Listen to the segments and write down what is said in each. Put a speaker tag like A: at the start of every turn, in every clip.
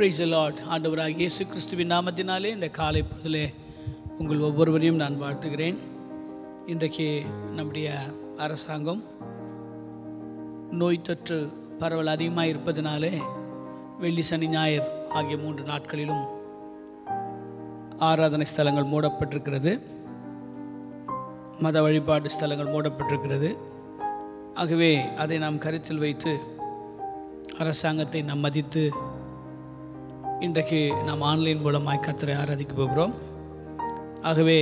A: Price Lord ஆண்டவராக இயேசு கிறிஸ்துவின் நாமத்தினாலே இந்த காலை பொழுதிலே உங்கள் ஒவ்வொருவரையும் நான் வாழ்த்துகிறேன் இன்றைக்கு நம்முடைய அரசாங்கம் நோய் தொற்று பரவல் அதிகமாக இருப்பதினாலே வெள்ளி சனி ஞாயிறு ஆகிய மூன்று நாட்களிலும் ஆராதனை ஸ்தலங்கள் மூடப்பட்டிருக்கிறது மத வழிபாடு ஸ்தலங்கள் மூடப்பட்டிருக்கிறது ஆகவே அதை நாம் கருத்தில் வைத்து அரசாங்கத்தை நாம் மதித்து இன்றைக்கு நாம் ஆன்லைன் மூலமாய் கத்தரை ஆராதிக்க போகிறோம் ஆகவே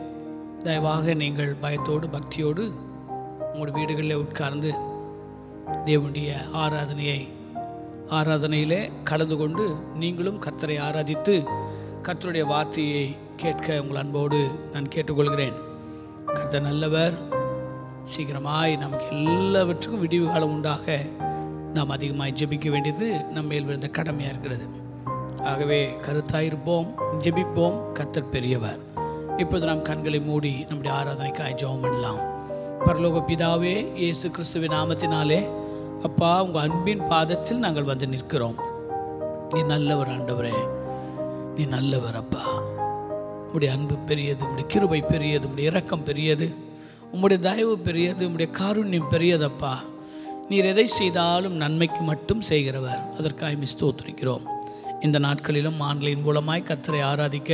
A: தயவாக நீங்கள் பயத்தோடு பக்தியோடு உங்களுடைய வீடுகளில் உட்கார்ந்து தேவனுடைய ஆராதனையை ஆராதனையிலே கலந்து கொண்டு நீங்களும் கர்த்தரை ஆராதித்து கர்த்தருடைய வார்த்தையை கேட்க உங்கள் அன்போடு நான் கேட்டுக்கொள்கிறேன் கர்த்தர் நல்லவர் சீக்கிரமாய் நமக்கு எல்லாவற்றுக்கும் விடிவு காலம் உண்டாக நாம் அதிகமாய் ஜெபிக்க வேண்டியது நம்ம மேல் விழுந்த கடமையாக இருக்கிறது ஆகவே கருத்தாயிருப்போம் ஜெபிப்போம் கர்த்தர் பெரியவர் இப்போது நாம் கண்களை மூடி நம்முடைய ஆராதனைக்காய் ஜெபம் பண்ணலாம் பரலோக பிதாவே இயேசு கிறிஸ்துவின் நாமத்தினாலே அப்பா உங்கள் அன்பின் பாதத்தில் நாங்கள் வந்து நிற்கிறோம் நீ நல்லவர் ஆண்டவரே நீ நல்லவர் அப்பா உம்முடைய அன்பு பெரியது உம்முடைய கிருபை பெரியது உம்முடைய இரக்கம் பெரியது உம்முடைய தயவு பெரியது உம்முடைய காருண்யம் பெரியதப்பா நீர் எதை செய்தாலும் நன்மைக்கு மட்டும் செய்கிறவர் அதற்காக மிஸ் ஸ்தோத்திரிக்கிறோம் இந்த நாட்களிலும் ஆன்லைன் மூலமாய் கர்த்தரை ஆராதிக்க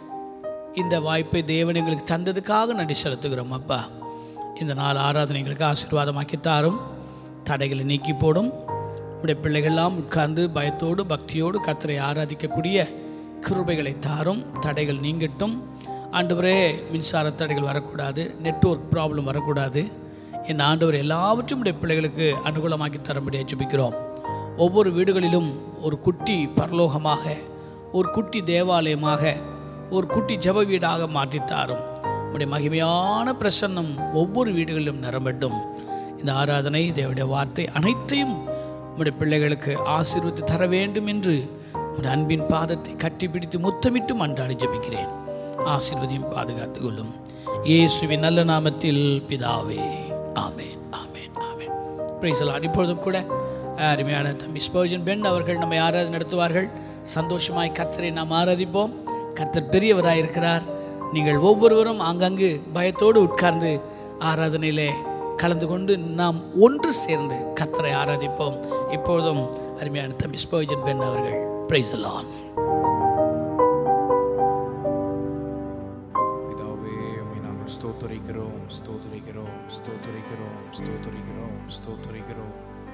A: இந்த வாய்ப்பை தேவன் எங்களுக்கு தந்ததுக்காக நன்றி செலுத்துகிறோம் அப்பா இந்த நாள் ஆராதனைகளுக்கு ஆசீர்வாதமாக்கி தாரும் தடைகளை நீக்கி போடும் உடைய பிள்ளைகள்லாம் உட்கார்ந்து பயத்தோடு பக்தியோடு கர்த்தரை ஆராதிக்கக்கூடிய கிருபைகளை தாரும் தடைகள் நீங்கட்டும் ஆண்டவரே மின்சார தடைகள் வரக்கூடாது நெட்வொர்க் ப்ராப்ளம் வரக்கூடாது என் ஆண்டவர் எல்லாவற்றும் உடைய பிள்ளைகளுக்கு அனுகூலமாக்கி தரும்படியாக ஜெபிக்கிறோம் ஒவ்வொரு வீடுகளிலும் ஒரு குட்டி பரலோகமாக ஒரு குட்டி தேவாலயமாக ஒரு குட்டி ஜெப வீடாக மாற்றித்தாரும் உடைய மகிமையான பிரசன்னம் ஒவ்வொரு வீடுகளிலும் நிரம்பட்டும் இந்த ஆராதனை தேவனுடைய வார்த்தை அனைத்தையும் உடைய பிள்ளைகளுக்கு ஆசீர்வதி தர வேண்டும் என்று உடைய அன்பின் பாதத்தை கட்டிப்பிடித்து முத்தமிட்டு மன்றாடி ஜெபிக்கிறேன் ஆசீர்வதியும் பாதுகாத்துக் கொள்ளும் இயேசுவின் நல்ல நாமத்தில் பிதாவே ஆமேன் ஆமேன் ஆமேன் பிரைசலான் இப்பொழுதும் கூட அருமையான தம்பி ஸ்போஜன் பெண் அவர்கள் நம்மை ஆராதனை நடத்துவார்கள் சந்தோஷமாய் கர்த்தரை நாம் ஆராதிப்போம் கர்த்தர் பெரியவராக இருக்கிறார் நீங்கள் ஒவ்வொருவரும் ஆங்காங்கு பயத்தோடு உட்கார்ந்து ஆராதனையிலே கலந்து கொண்டு நாம் ஒன்று சேர்ந்து கர்த்தரை ஆராதிப்போம் இப்பொழுதும் அருமையான தம்பி ஸ்போஜன் பெண் அவர்கள் பிரைசலான்
B: பிதாவே உம்மை நாங்கள் ஸ்தோத்தரிக்கிறோம் ஸ்தோத்தரிக்கிறோம் ஸ்தோத்தரிக்கிறோம் ஸ்தோத்தரிக்கிறோம் ஸ்தோத்தரிக்கிறோம்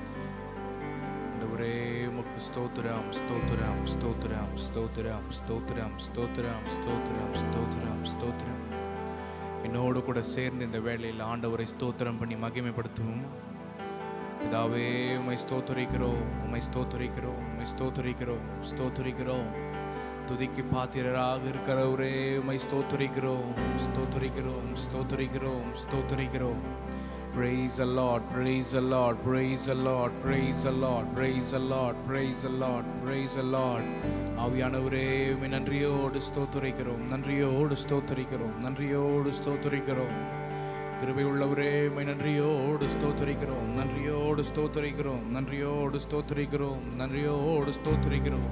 B: ஆண்டவரே உமக்கு ஸ்தோத்திரம் ஸ்தோத்திரம் ஸ்தோத்திரம் ஸ்தோத்திரம் ஸ்தோத்திரம் ஸ்தோத்திரம் ஸ்தோத்திரம் ஸ்தோத்திரம் ஸ்தோத்திரம் என்னோடு கூட சேர்ந்து இந்த வேளையில் ஆண்டவரை ஸ்தோத்திரம் பண்ணி மகிமைப்படுத்துவோம் பிதாவே உம்மை ஸ்தோத்தரிக்கிறோம் உம்மை ஸ்தோத்தரிக்கிறோம் உம்மை ஸ்தோத்தரிக்கிறோம் ஸ்தோத்தரிக்கிறோம் துதிக்கு பாத்திரராக இருக்கிறவரே உம்மை ஸ்தோத்தரிக்கிறோம் ஸ்தோத்தரிக்கிறோம் ஸ்தோத்தரிக்கிறோம் ஸ்தோத்தரிக்கிறோம் Praise the Lord, praise the Lord, praise the Lord, praise the Lord, praise the Lord, praise the Lord, praise the Lord. ஆவியானவரே உம்மை நன்றியோடு ஸ்தோத்தரிக்கிறோம் நன்றியோடு ஸ்தோத்தரிக்கிறோம் நன்றியோடு ஸ்தோத்தரிக்கிறோம் கிருபை உள்ளவரே உம்மை நன்றியோடு ஸ்தோத்தரிக்கிறோம் நன்றியோடு ஸ்தோத்தரிக்கிறோம் நன்றியோடு ஸ்தோத்தரிக்கிறோம் நன்றியோடு ஸ்தோத்தரிக்கிறோம்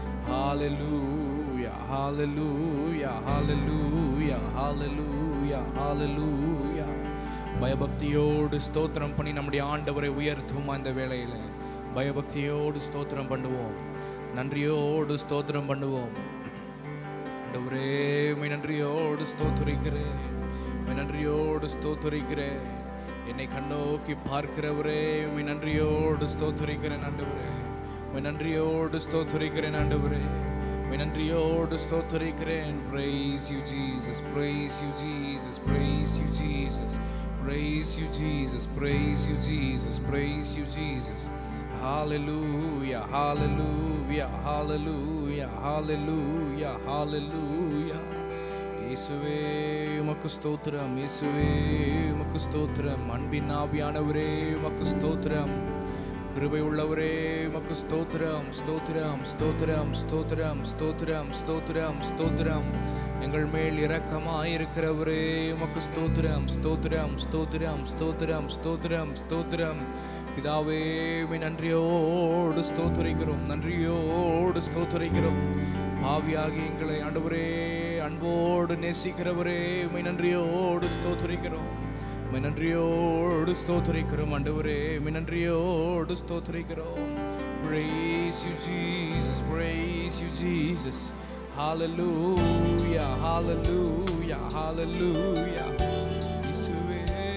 B: ஹalleluya hallelujah hallelujah hallelujah hallelujah பயபக்தியோடு ஸ்தோத்திரம் பண்ணி நம்முடைய ஆண்டவரை உயர்த்துவோம் அந்த வேளையில பயபக்தியோடு ஸ்தோத்திரம் பண்ணுவோம் நன்றியோடு ஸ்தோத்திரம் பண்ணுவோம் ஆண்டவரே உம்மை நன்றியோடு ஸ்தோத்தரிக்கிறேன் உம்மை நன்றியோடு ஸ்தோத்தரிக்கிறேன் என்னை கண்ணோக்கி பார்க்கிறவரே உம்மை நன்றியோடு ஸ்தோத்தரிக்கிறேன் ஆண்டவரே உம்மை நன்றியோடு ஸ்தோத்தரிக்கிறேன் ஆண்டவரே உம்மை நன்றியோடு ஸ்தோத்தரிக்கிறேன் praise you jesus praise you jesus praise you jesus praise you jesus praise you jesus praise you jesus hallelujah hallelujah hallelujah hallelujah hallelujah இயேசுவே உமக்கு ஸ்தோத்திரம் இயேசுவே உமக்கு ஸ்தோத்திரம் அன்பின் ஆவியானவரே உமக்கு ஸ்தோத்திரம் கிருபை உள்ளவரே உமக்கு ஸ்தோத்திரம் ஸ்தோத்திரம் ஸ்தோத்திரம் ஸ்தோத்திரம் ஸ்தோத்திரம் ஸ்தோத்திரம் ஸ்தோத்திரம் எங்கள் மேல் இரக்கமாயிருக்கிறவரே உமக்கு ஸ்தோத்திரம் ஸ்தோத்திரம் ஸ்தோத்திரம் ஸ்தோத்திரம் ஸ்தோத்திரம் ஸ்தோத்திரம் பிதாவே உம்மை நன்றியோடு ஸ்தோத்திரிக்கிறோம் நன்றியோடு ஸ்தோத்திரிக்கிறோம் பாவியாகி எங்களை ஆண்டவரே அன்போடு நேசிக்கிறவரே உம்மை நன்றியோடு ஸ்தோத்திரிக்கிறோம் உம்மை நன்றியோடு ஸ்தோத்திரிக்கிறோம் ஆண்டவரே உம்மை நன்றியோடு ஸ்தோத்திரிக்கிறோம் Praise you, Jesus. Praise you, Jesus. Hallelujah. Hallelujah. Hallelujah. இயேசுவே.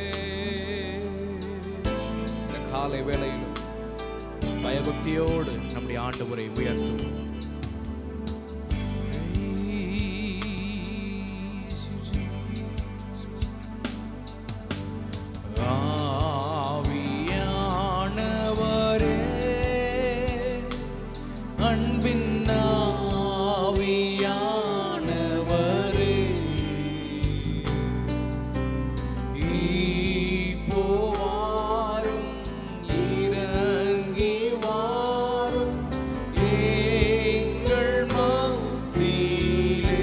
B: இந்த காலை வேளையிலும் பயபக்தியோடு நம்முடைய ஆண்டவரை உயர்த்துவோம் Praise you, Jesus. ஆவியானவரே அன்பின் ஆவியானவரே இப்போ வாரும் இறங்கி வாரும் எங்கள் மத்தியிலே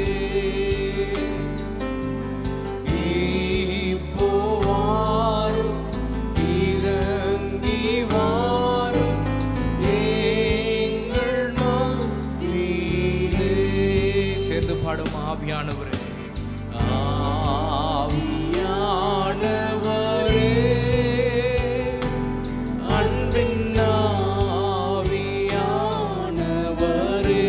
B: இப்போ வாரும் இறங்கி வாரும் எங்கள் மத்தியிலே சேர்ந்து பாடும் ஆவியானவரே ஆவியானவரே அன்பின் ஆவியானவரே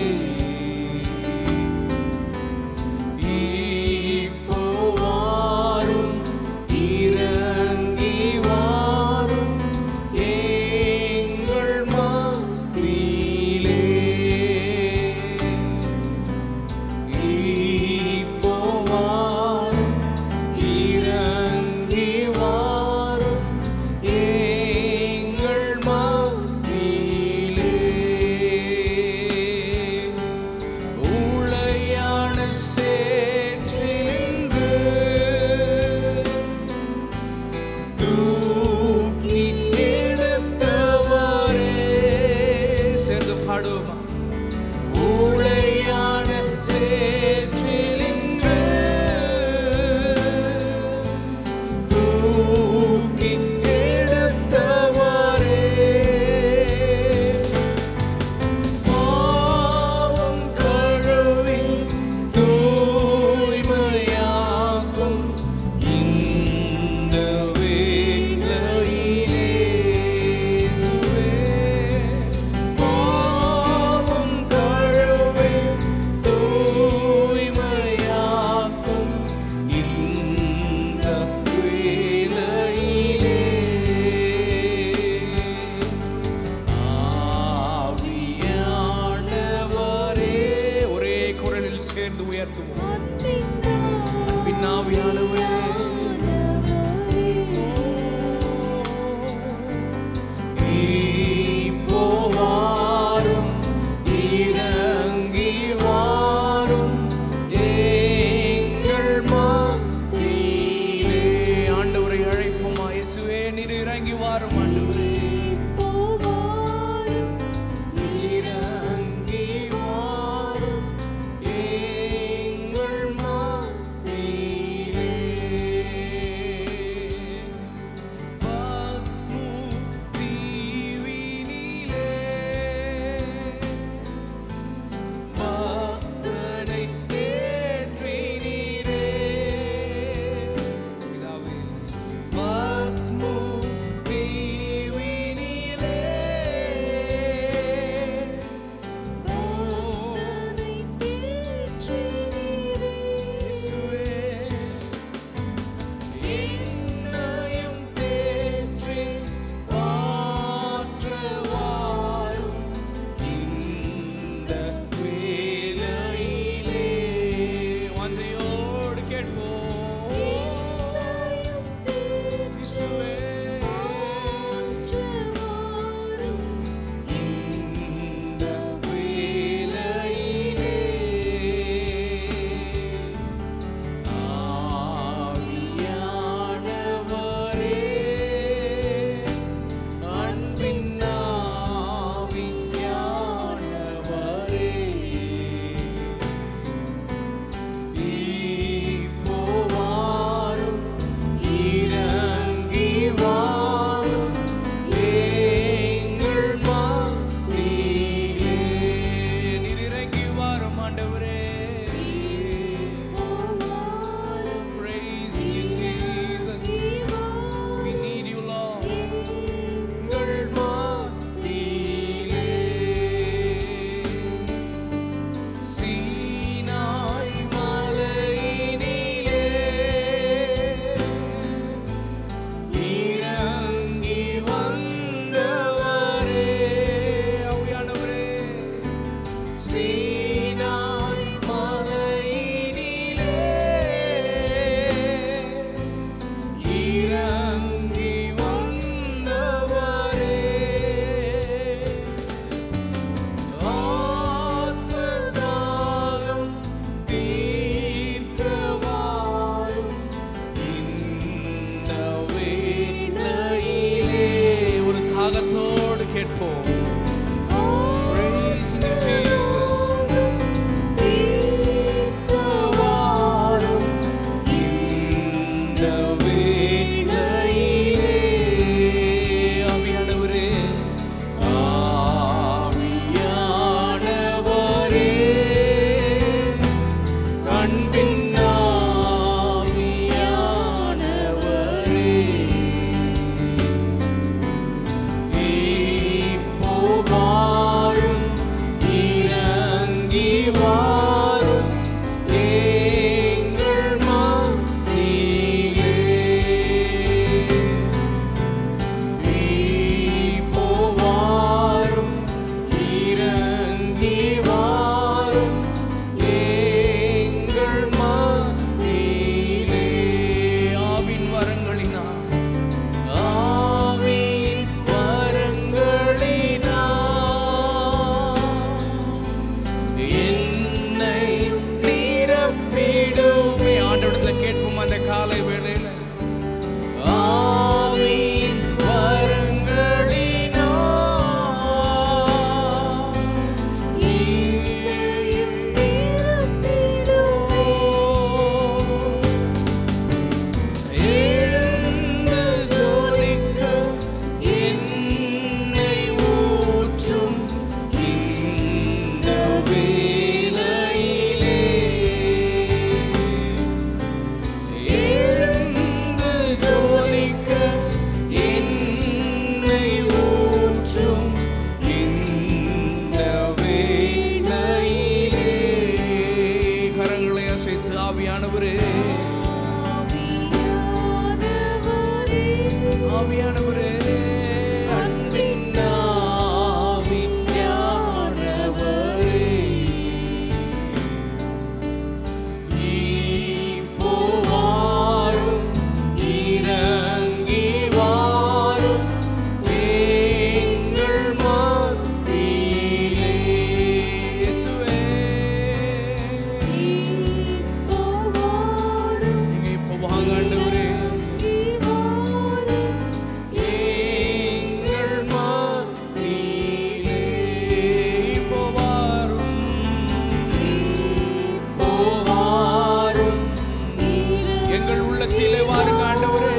B: இப்போ வாரும் இறங்கி வாரும் எங்கள் மத்தியிலே இப்போ வாரும் இறங்கி வாரும் எங்கள் மத்தியிலே ஊழையான சேற்றிலிருந்து தூக்கி எடுத்தவரே சேர்ந்து பாடுவோமா ஊழையான சேற்றிலிருந்து தூக்கி எடுத்தவரே பாவம் கழுவி தூய்மையாக்கும் இந்த வேளையிலே இயேசுவே. பாவம் கழுவி தூய்மையாக்கும் இந்த வேளையிலே ஆவியானவரே ஒரே குரலில் சேர்ந்து உயர்த்துவோம் அன்பின் ஆவியானவரே இப்போ வாரும் இறங்கி வாரும் எங்கள் மத்தியிலே ஆண்டவரை அழைப்போமா இயேசுவே நீர் இறங்கி வாரும் ஆண்டவரே இறங்கி வாரும் எங்கள் மத்தியிலே பத்மு தீவிலே இப்போ வாரும் இறங்கி வாரும் எங்கள் மத்தியிலே இப்போ வாரும் இறங்கி வாரும் எங்கள் மத்தியிலே ஆவின் வரங்களினால் ஆவின் வரங்களினால் என்னை நிரப்பிடுமே ஆண்டவரத்துல கேட்போம் அந்த காலை வேளையில ஆவின் வரங்களினால் என்னையும் நிரப்பிடுமே எழுந்து ஜொலிக்க என்னை ஊற்றும் இந்த வேளையிலே. எழுந்து ஜொலிக்க என்னை ஊற்றும் இந்த வேளையிலே. கரங்களை அசைத்து ஆவியானவரே ஆவியானவரே அன்பின் ஆவியானவரே இப்போ வாரும் இறங்கி வாரும் எங்கள் மத்தியிலே இயேசுவே நீங்க இப்போ வாங்க ஆண்டவரே எங்கள் மத்தியிலே இப்போ வாரும் இப்போ வாரும் எங்கள் உள்ளத்திலே வாருங்க ஆண்டவரே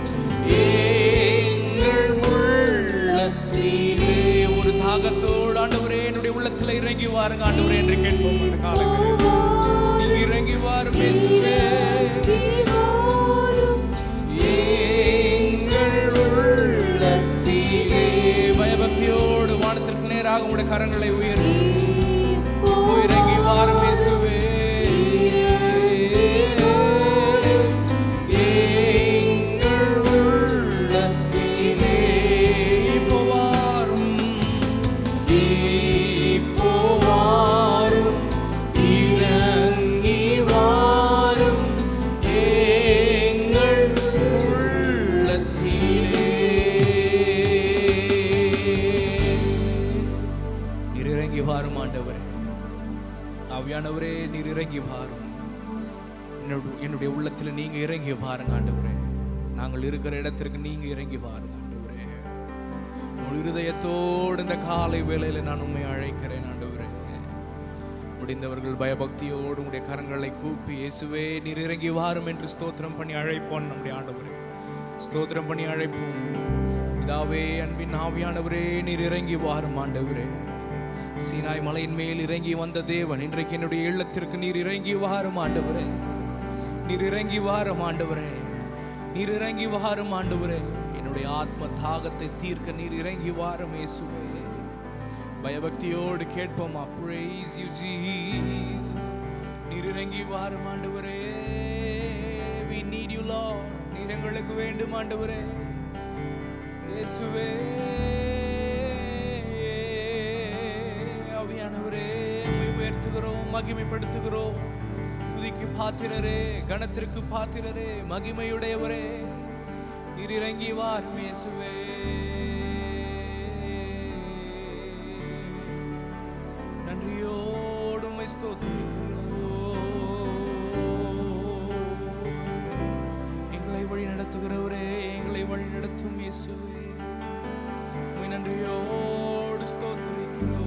B: எங்கள் உள்ளத்திலே ஒரு தாகத்தோடு ஆண்டவரே என்னுடைய உள்ளத்திலே இறங்கி வாருங்க ஆண்டவரே என்று கேட்போம் இந்த காலங்களில் நீங்க இறங்கி வாரும் இயேசுவே எங்கள் உள்ளத்திலே பயபக்தியோடு வானத்திற்கு நேராக உங்களுடைய கரங்களை உயர்த்தி இப்போ இறங்கி வாரும் இயேசுவே எங்கள் உள்ளத்திலே இப்போ வாரும் இப்போ வாரும் இறங்கி வாரும் எங்கள் உள்ளத்திலே நீர் இறங்கி வாரும் ஆண்டவரே ஆவியானவரே நீர் இறங்கி வாரும் என்னோட- என்னுடைய உள்ளத்தில் நீங்க இறங்கி வாருங்க ஆண்டவரே நாங்கள் இருக்கிற இடத்திற்கு நீங்க இறங்கி வாருங்க ஆண்டவரே முழு இருதயத்தோடு இந்த காலை வேளையில நான் உண்மை அழைக்கிறேன் ஆண்டவரே முடிந்தவர்கள் பயபக்தியோடு உடைய கரங்களை கூப்பி இயேசுவே நீர் இறங்கி வாரும் என்று ஸ்தோத்திரம் பண்ணி அழைப்போம் நம்முடைய ஆண்டவரே ஸ்தோத்திரம் பண்ணி அழைப்போம் இதாவே அன்பின் ஆவியானவரே நீர் இறங்கி வாரும் ஆண்டவரே சீனாய் மலையின் மேல் இறங்கி வந்த தேவன் இன்றைக்கு என்னுடைய இல்லத்திற்கு நீர் இறங்கி வாரும் ஆண்டவரே நீர் இறங்கி வாரும் ஆண்டவரே நீர் இறங்கி வாரும் ஆண்டவரே என்னுடைய ஆத்ம தாகத்தை தீர்க்க நீர் இறங்கி வாரும் இயேசுவே பயபக்தியோடு கேட்போமா praise you Jesus நீர் இறங்கி வாரும் ஆண்டவரே we need you lord நீர் எங்களுக்கு வேண்டும் ஆண்டவரே இயேசுவே ஆவியானவரே உம்மை உயர்த்துகிறோம் மகிமைப்படுத்துகிறோம் துதிக்கு பாத்திரரே கணத்திற்கு பாத்திரரே மகிமையுடையவரே நீர் இறங்கி வாரும் இயேசுவே நன்றியோடு உம்மை ஸ்தோத்திரிக்கிறோம் எங்களை வழி நடத்துகிறவரே எங்களை வழி நடத்தும் இயேசுவே உம்மை நன்றியோடு ஸ்தோத்திரிக்கிறோம்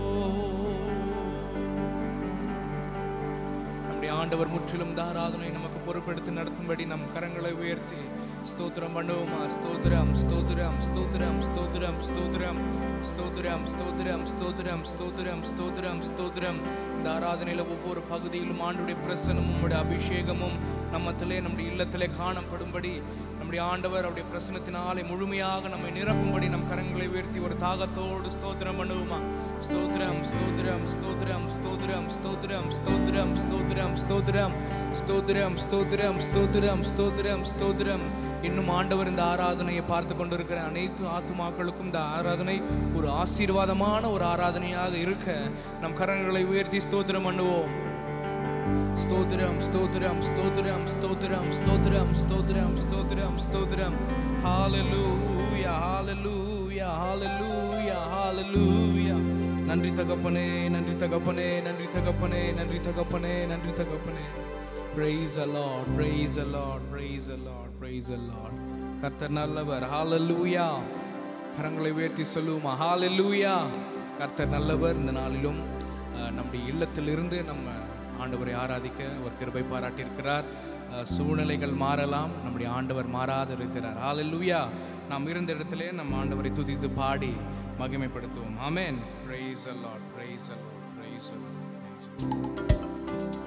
B: நம்முடைய ஆண்டவர் முற்றிலும் தாராதனை நமக்கு பொறுப்பெடுத்து நடத்தும்படி நம் கரங்களை உயர்த்தி ஸ்தோத்திரம் பண்ணுவோமா ஸ்தோத்திரம் ஸ்தோத்திரம் ஸ்தோத்திரம் ஸ்தோத்திரம் ஸ்தோத்திரம் ஸ்தோத்திரம் ஸ்தோத்திரம் ஸ்தோத்திரம் ஸ்தோத்திரம் ஸ்தோத்திரம் ஸ்தோத்திரம் இந்த ஆராதனையில் ஒவ்வொரு பகுதியிலும் ஆண்டுடைய பிரசனமும் உம்முடைய அபிஷேகமும் நம்மத்திலே நம்முடைய இல்லத்திலே காணப்படும்படி நம்முடைய ஆண்டவர் அவருடைய பிரசனத்தினாலே முழுமையாக நம்மை நிரப்பும்படி நம் கரங்களை உயர்த்தி உயர்த்தி ஒரு தாகத்தோடு ஸ்தோத்திரம் பண்ணுவோமா ஸ்தோத்திரம் ஸ்தோத்திரம் ஸ்தோத்திரம் ஸ்தோத்திரம் ஸ்தோத்திரம் ஸ்தோத்திரம் ஸ்தோத்திரம் ஸ்தோத்திரம் ஸ்தோத்திரம் ஸ்தோத்திரம் ஸ்தோத்திரம் ஸ்தோத்திரம் ஸ்தோத்திரம் இன்னும் ஆண்டவர் இந்த ஆராதனையை பார்த்து கொண்டிருக்கிற அனைத்து ஆத்துமாக்களுக்கும் இந்த ஆராதனை ஒரு ஆசீர்வாதமான ஒரு ஆராதனையாக இருக்க நம் கரங்களை உயர்த்தி ஸ்தோத்திரம் பண்ணுவோம் ஸ்தோத்திரம் ஸ்தோத்திரம் ஸ்தோத்திரம் ஸ்தோத்திரம் ஸ்தோத்திரம் ஸ்தோத்திரம் ஸ்தோத்திரம் ஸ்தோத்திரம் ஹalleluya ஹalleluya ஹalleluya ஹalleluya நன்றி தகப்பனே நன்றி தகப்பனே நன்றி தகப்பனே நன்றி தகப்பனே நன்றி தகப்பனே praise the lord praise the lord praise the lord praise the lord கர்த்தர் நல்லவர் ஹalleluya கரங்களை உயர்த்தி சொல்லுவோமா ஹalleluya கர்த்தர் நல்லவர் இந்த நாளிலும் அஹ், நம்முடைய இல்லத்திலிருந்து நம்ம ஆண்டவரை ஆராதிக்க ஒரு கிருபை பாராட்டியிருக்கிறார் அஹ், சூழ்நிலைகள் மாறலாம் நம்முடைய ஆண்டவர் மாறாது இருக்கிறார் ஹalleluya நாம் இருந்த இடத்திலே நம்ம ஆண்டவரை துதித்து பாடி மகிமைப்படுத்துவோம் ஆமென் praise the lord praise the lord praise the lord praise the Lord.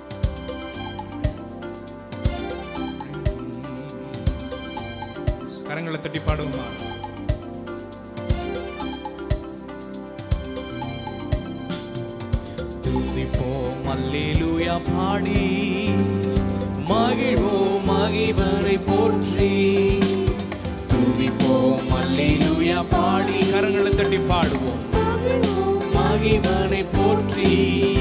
B: கரங்களை தட்டி பாடுவோமா துதிப்போம் அல்லேலூயா பாடி மகிழ்வோம் மகிழ்வனை போற்றி துதிப்போம் அல்லேலூயா பாடி கரங்களை தட்டி பாடுவோம் மகிமனை போற்றி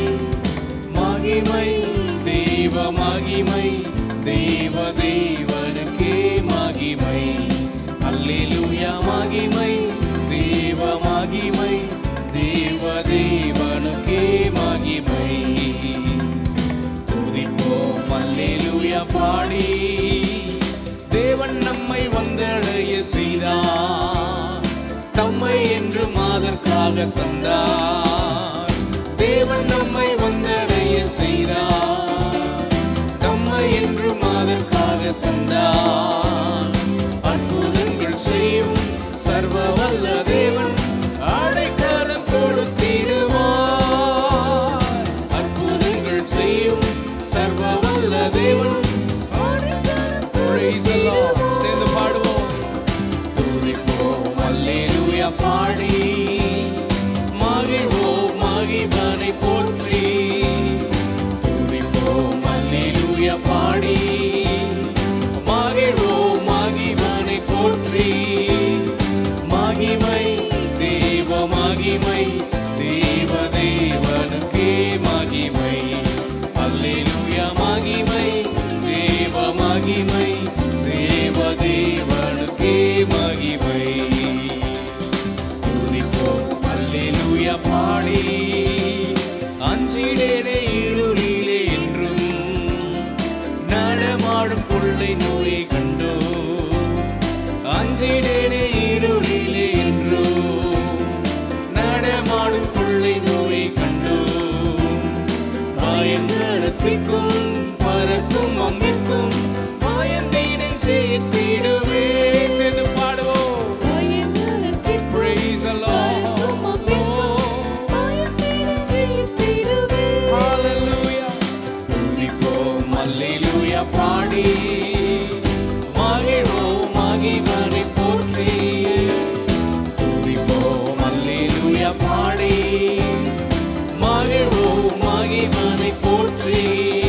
B: மகிமை தேவ மகிமை தேவ தேவனுக்கே மகிமை அல்லேலூயா மகிமை தேவ மகிமை தேவ தேவனுக்கே மகிமை துதிப்போம் அல்லேலூயா பாடி தேவன் நம்மை வந்தடைய செய்தார் தம்மை என்று மாதற்காக தந்தார் தேவன் நம்மை வந்தடைய செய்தார் தம்மை என்று மாதற்காக தந்தார் அற்புதங்கள் செய்யும் சர்வ வல்ல தேவன் அடைக்கலம் கொடுத்திடுவார் அற்புதங்கள் செய்யும் சர்வ வல்ல தேவன் Praise the Lord. சேர்ந்து பாடுவோம் துதிப்போம் அல்லேலூயா பாடி மகிழ்வோம் மகிழ்வனை போற்றி துதிப்போம் அல்லேலூயா பாடி மகிழ்வோம் மகிழ்வனை போற்றி மகிமை தேவ மகிமை தேவ தேவனுக்கே மகிமை அல்லேலூயா மகிமை தேவ மகிமை தேவ தேவனுக்கே மகிமை துதிப்போம் அல்லேலூயா பாடி அஞ்சிடேனே இருளிலே என்றும் நடமாடும் கொள்ளை நோயை கண்டோ அஞ்சிடேனே இருளிலே என்றோ நடமாடும் கொள்ளை நோயை கண்டோ பயங்கரத்திற்கும் பறக்கும் அம்மிற்கும் பயந்தீனை ஜெயித்திடுவே சேர்ந்து பாடுவோம் Praise the Lord. Hallelujah. துதிப்போம் அல்லேலூயா பாடி மகிழ்வோம் மகிழ்வனை போற்றி துதிப்போம் அல்லேலூயா பாடி மகிழ்வோம் மகிழ்வனை போற்றி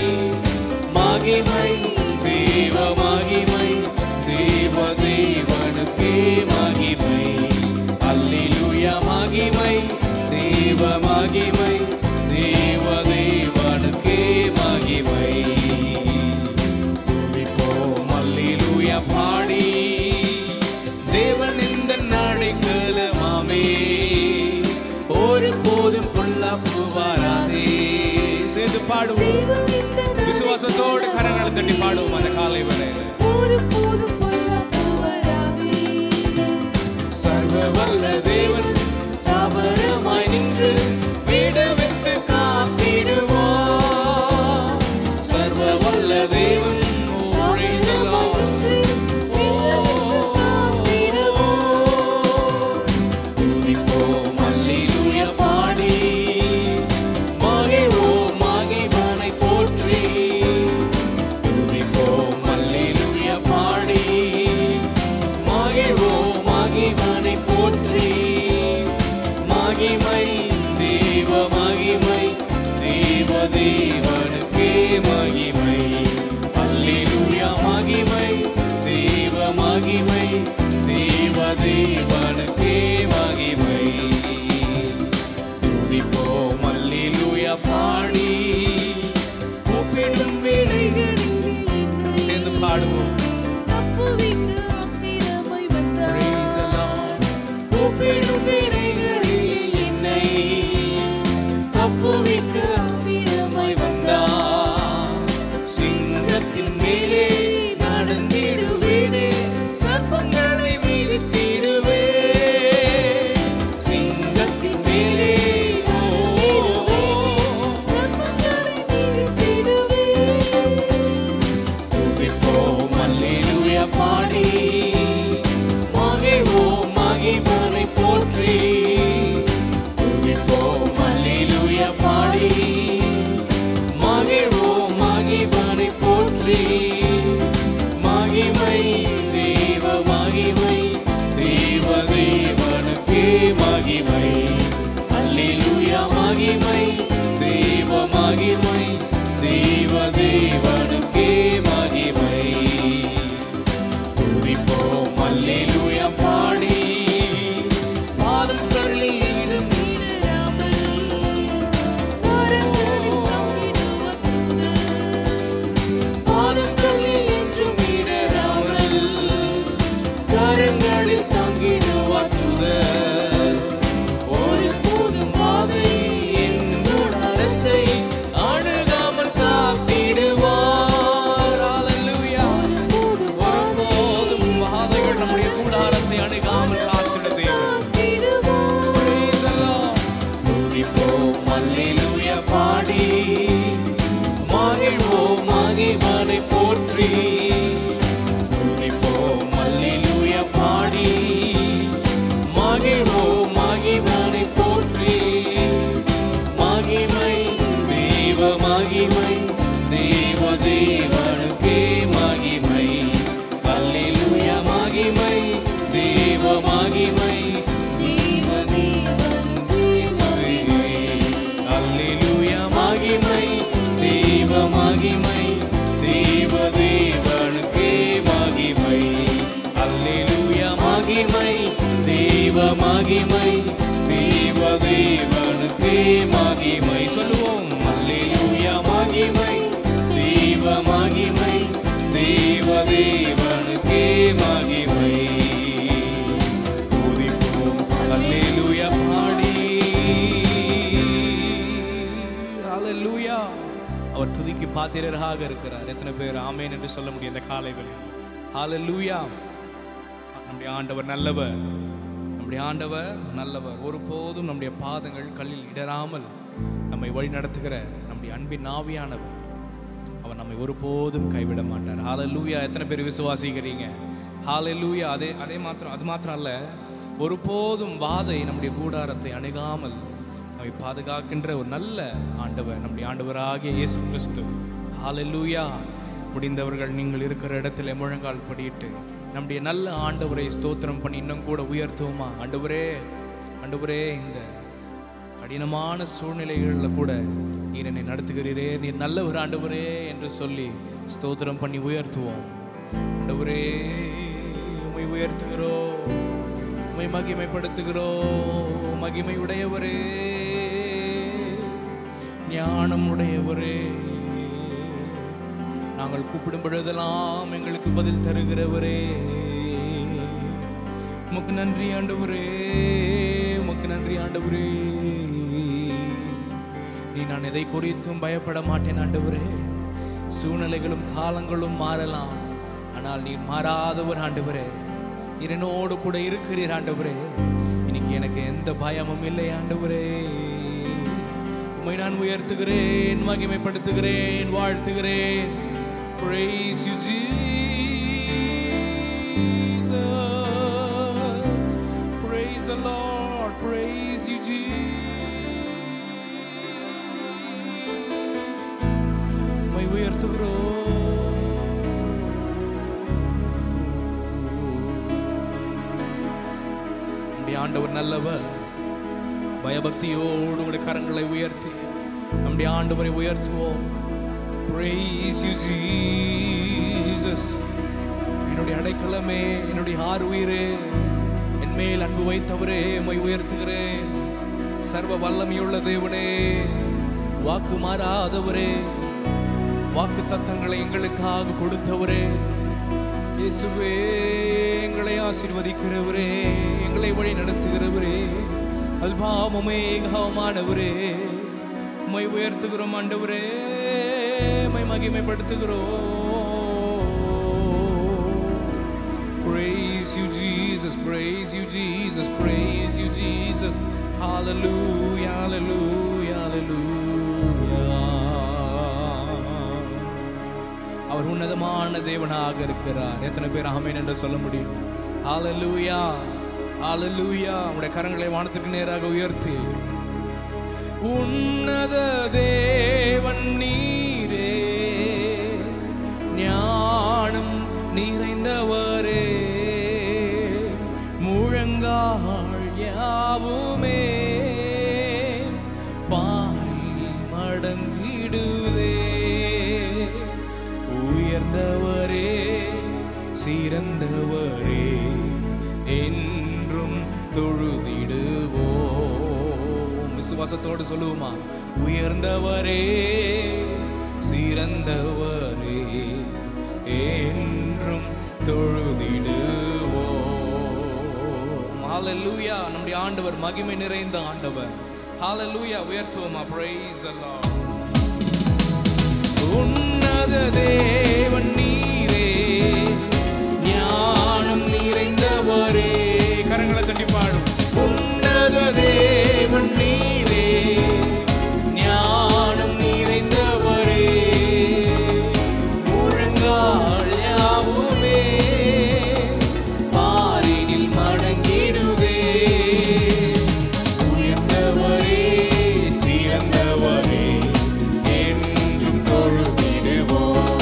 B: மகிமை தேவ மகிமை தேவ தேவனுக்கே மகிமை அல்லேலூயா மகிமை தேவ மகிமை தேவ தேவனுக்கே மகிமை துதிப்போம் அல்லேலூயா பாடி தேவன் இந்த நாடைக்கலமாமே ஒரு போதும் பொல்லாப்பு வராதே சேர்ந்து பாடுவோம் விசுவாசத்தோடு கரங்களை தட்டி பாடுவோம் அந்த காலை வேளையில சர்வ வல்ல தேவன் தாபரமாய் நின்று விடுவித்து காத்திடுவார் சர்வ வல்ல தேவன் ஓ, praise the Lord. ஓ, துதிப்போம் அல்லேலூயா பாடி மகிழ்வோம் மகிழ்வனை போற்றி துதிப்போம் அல்லேலூயா பாடி மகிழ்வோம் மகிழ்வனை போற்றி மகிமை தேவ மகிமை தேவ தேவனுக்கே மகிமை அல்லேலூயா மகிமை தேவ மகிமை தேவ தேவனுக்கே மகிமை துதிப்போம் அல்லேலூயா பாடி கூப்பிடும் வேளைகளில் சேர்ந்து பாடுவோம் Praise the Lord. கூப்பிடும் வேளைகளில் என்னை தப்புவிக்க அவ்விதமாய் வந்தார். சிங்கத்தின் மேலே நடந்திடுவேனே, சர்ப்பங்களை மிதித்திடுவே. சிங்கத்தின் மேலே ஓ, ஓ, துதிப்போம் அல்லேலூயா பாடி மகிழ்வோம் மகிழ்வனை போற்றி துதிப்போம் அல்லேலூயா பாடி மகிழ்வோம் மகிழ்வனை போற்றி மகிமை தேவ மகிமை தேவ தேவனுக்கே மகிமை அல்லேலூயா மகிமை தேவ மகிமை தேவ தேவனுக்கே மகிமை துதிப்போம் அல்லேலூயா பாடி பாதம் கள்ளியிடும் பாதம் கள்ளில் என்றும் இடராமல் கரங்களில் தங்கிடுவார் தூதர். ஒரு போதும் பாதை என் கூடாரத்தை அணுகாமல் காத்திடுவார். Hallelujah. ஒருபோதும் வாதைகள் நம்முடைய கூடாரத்தை அணுகாமல் காத்திட தேவன் Praise the Lord. துதிப்போம் அல்லேலூயா பாடி மகிழ்வோம் மகிமனை போற்றி துதிப்போம் அல்லேலூயா பாடி மகிழ்வோம் மகிமனை போற்றி மகிமை தேவ மகிமை தேவ தேவனுக்கே மகிமை அல்லேலூயா மகிமை தேவ மகிமை தேவ தேவனுக்கே அல்லேலூயா மகிமை தேவ மகிமை தேவ தேவனுக்கே மகிமை அல்லேலூயா மகிமை தேவ மகிமை தேவ தேவனுக்கே மகிமை சொல்லுவோம் அல்லேலூயா மகிமை தேவ மகிமை தேவ தேவனுக்கே மகிமை துதிப்போம் அல்லேலூயா பாடி ஹalleluya அவர் துதிக்கு பாத்திரராக இருக்கிறார் எத்தனை பேர் ஆமென் என்று சொல்ல முடியும் இந்த காலை வேளையில் ஹalleluya நம்முடைய ஆண்டவர் நல்லவர் நம்முடைய ஆண்டவர் நல்லவர் ஒருபோதும் நம்முடைய பாதங்கள் கல்லில் இடராமல் நம்மை வழி நடத்துகிற நம்முடைய அன்பின் ஆவியானவர் அவர் நம்மை ஒருபோதும் கைவிட மாட்டார் ஹalleluya எத்தனை பேர் விசுவாசிக்கிறீங்க ஹalleluya அதே அதே மாத்திரம் அது மாத்திரம் அல்ல ஒருபோதும் வாதை நம்முடைய கூடாரத்தை அணுகாமல் நம்மை பாதுகாக்கின்ற ஒரு நல்ல ஆண்டவர் நம்முடைய ஆண்டவராகிய இயேசு கிறிஸ்து ஹalleluya முடிந்தவர்கள் நீங்கள் இருக்கிற இடத்துல முழங்கால் படியிட்டு நம்முடைய நல்ல ஆண்டவரை ஸ்தோத்திரம் பண்ணி இன்னும் கூட உயர்த்துவோமா ஆண்டவரே ஆண்டவரே இந்த கடினமான சூழ்நிலைகளில் கூட நீர் என்னை நடத்துகிறீரே நீர் நல்லவர் ஆண்டவரே என்று சொல்லி ஸ்தோத்திரம் பண்ணி உயர்த்துவோம் ஆண்டவரே உம்மை உயர்த்துகிறோம் உம்மை மகிமைப்படுத்துகிறோம் மகிமை உடையவரே ஞானம் உடையவரே நாங்கள் கூப்பிடும் பொழுதெல்லாம் எங்களுக்கு பதில் தருகிறவரே உமக்கு நன்றி ஆண்டவரே உமக்கு நன்றி ஆண்டவரே நீ நான் எதை குறித்தும் பயப்பட மாட்டேன் ஆண்டவரே சூழ்நிலைகளும் காலங்களும் மாறலாம் ஆனால் நீர் மாறாதவர் ஆண்டவரே நீர் என்னோடு கூட இருக்கிறீர் ஆண்டவரே இன்னைக்கு எனக்கு எந்த பயமும் இல்லை ஆண்டவரே உம்மை நான் உயர்த்துகிறேன் மகிமைப்படுத்துகிறேன் வாழ்த்துகிறேன் Praise you, Jesus. Praise the Lord. Praise you, Jesus. உம்மை உயர்த்துகிறோம் நம்முடைய ஆண்டவர் நல்லவர் பயபக்தியோடு உடைய கரங்களை உயர்த்தி நம்முடைய ஆண்டவரை உயர்த்துவோம் Praise you, Jesus. என்னுடைய அடைக்கலமே என்னுடைய ஆறு உயிரே என் மேல் அன்பு வைத்தவரே உம்மை உயர்த்துகிறேன் சர்வ வல்லமையுள்ள தேவனே வாக்கு மாறாதவரே வாக்கு தத்தங்களை எங்களுக்காக கொடுத்தவரே இயேசுவே எங்களை ஆசீர்வதிக்கிறவரே எங்களை வழி நடத்துகிறவரே அல்பாமுமே கவமானவரே உம்மை உயர்த்துகிறோம் ஆண்டவரே உம்மை மகிமைப்படுத்துகிறோம் Praise you, Jesus. Praise you, Jesus. Praise you, Jesus. Hallelujah, hallelujah, hallelujah. அவர் உன்னதமான தேவனாக இருக்கிறார் எத்தனை பேர் ஆமென் என்று சொல்ல முடியும் ஹalleluya ஹalleluya உடைய கரங்களை வானத்துக்கு நேராக உயர்த்தி உன்னத தேவன் நீரே ஞானம் நிறைந்தவரே முழங்கால் யாவுமே பாரில் மடங்கிடுதே உயர்ந்தவரே சிறந்தவரே என்றும் தொழுதிடுவோம் விசுவாசத்தோடு சொல்லுவோமா உயர்ந்தவரே சிறந்தவரே என்றும் தொழுதிடுவோம் ஹalleluya நம்முடைய ஆண்டவர் மகிமை நிறைந்த ஆண்டவர் ஹalleluya உயர்த்துவோமா praise the lord உன்னத தேவன் நீரே ஞானம் நிறைந்தவரே கரங்களை தட்டி பாடும் உன்னத தேவன் நீரே ஞானம் நிறைந்தவரே முழங்கால் யாவுமே பாரினில் மடங்கிடுவே உயர்ந்தவரே சிறந்தவரே என்றும் தொழுதிடுவோம்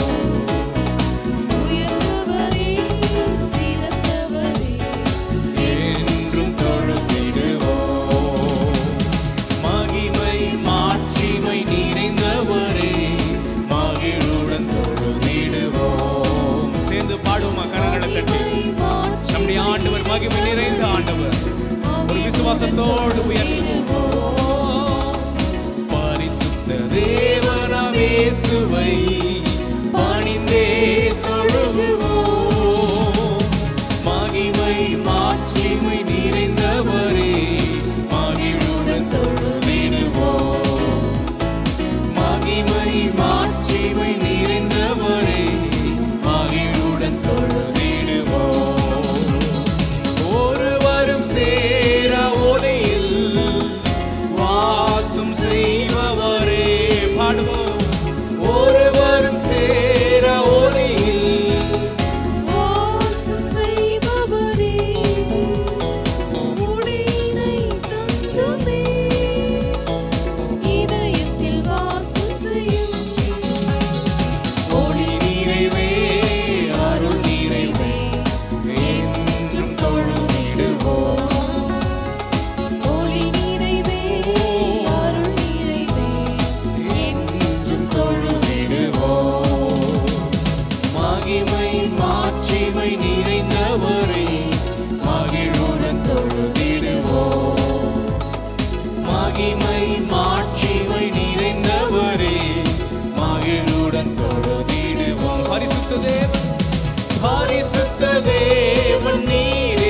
C: உயர்ந்தவரே சிறந்தவரே
B: என்றும் தொழுதிடுவோம் மகிமை மாட்சிமை நிறைந்தவரே மகிழுடன் தொழுதிடுவோம் சேர்ந்து பாடுவோமா கரங்களை தட்டி நம்முடைய ஆண்டவர் மகிமை நிறைந்த ஆண்டவர் ஒரு விசுவாசத்தோடு உயர்த்துவோம் பரிசுத்த தேவனமேசுவை பணிந்தே தொழுகுவோம் மகிமை மாட்சிமை நிறைந்தவரே மகிழுடன் தொழுதிடுவோம் மகிமை மாட்சிமை நிறைந்தவரே மகிழுடன் தொழுதிடுவோம் ஒருவரும் சேர ஒளியில் வாசம் செய்பவரே பாடுவோம் ஒருவரும் சேர ஒளியில்
C: வாசம் செய்பவரே உடையினை தந்துமே இதயத்தில் வாசம் செய்யும்
B: ஒளி நிறைவே அருள் நிறைவே என்றும் தொழுதிடுவோம்
C: ஒளி நிறைவே அருள் நிறைவே
B: என்றும் தொழுதிடுவோம் மகிமை மாட்சிமை நிறைந்தவரே மகிழுடன் தொழுதிடுவோம் மகிமை மாட்சிமை நிறைந்தவரே மகிழுடன் தொழுதிடுவோம் பரிசுத்த தேவன் பரிசுத்த தேவன் நீரே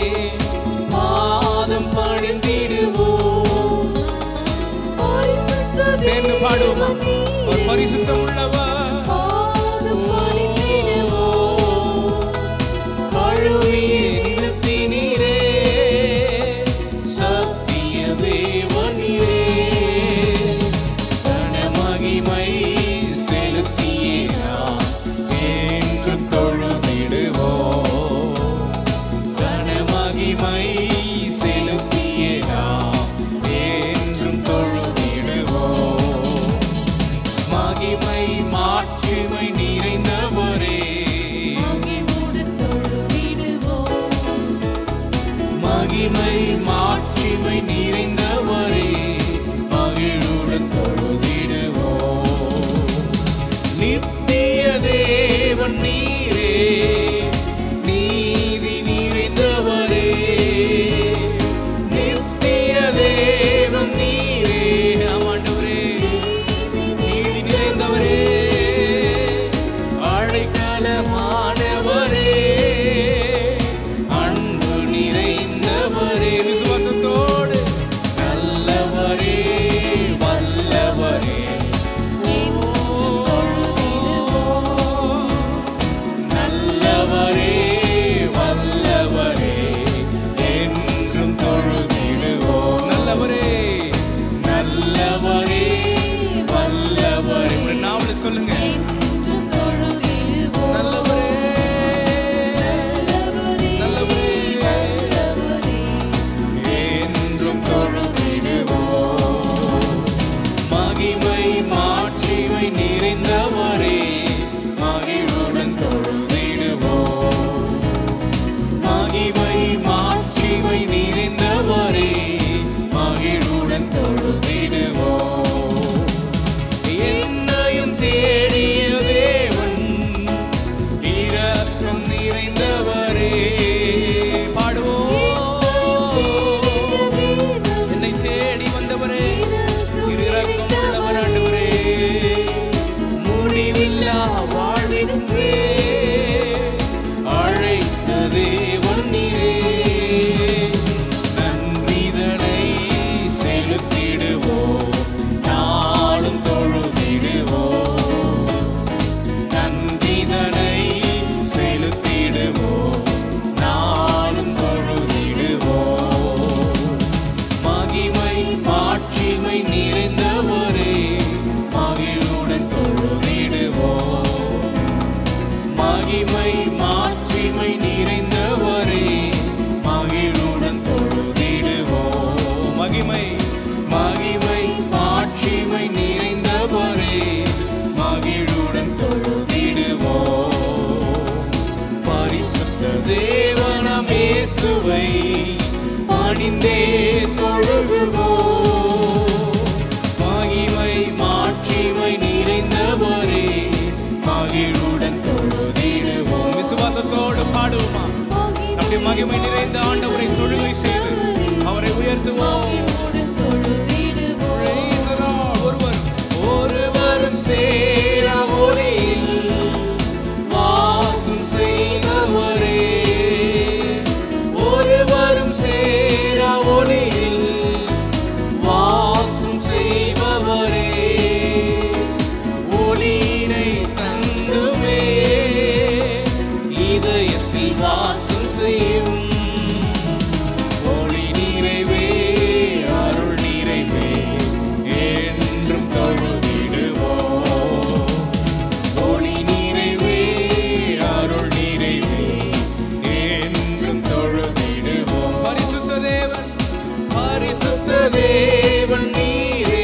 B: பாதம் பணிந்திடுவோம்
C: பரிசுத்த
B: சேர்ந்து பாடுவோமா
C: தேவன்
B: ஒரு பரிசுத்தம் உள்ளவர்
C: பாதம் பணிந்திடுவோம்.
B: கழுவியே நிறுத்தினீரே சத்திய தேவனீரே கன மகிமை செலுத்தியே நாம் என்றும் தொழுதிடுவோம் கன மகிமை செலுத்தியே நாம் என்றும் தொழுதிடுவோம் மகிமை பரிசுத்த தேவன் நீரே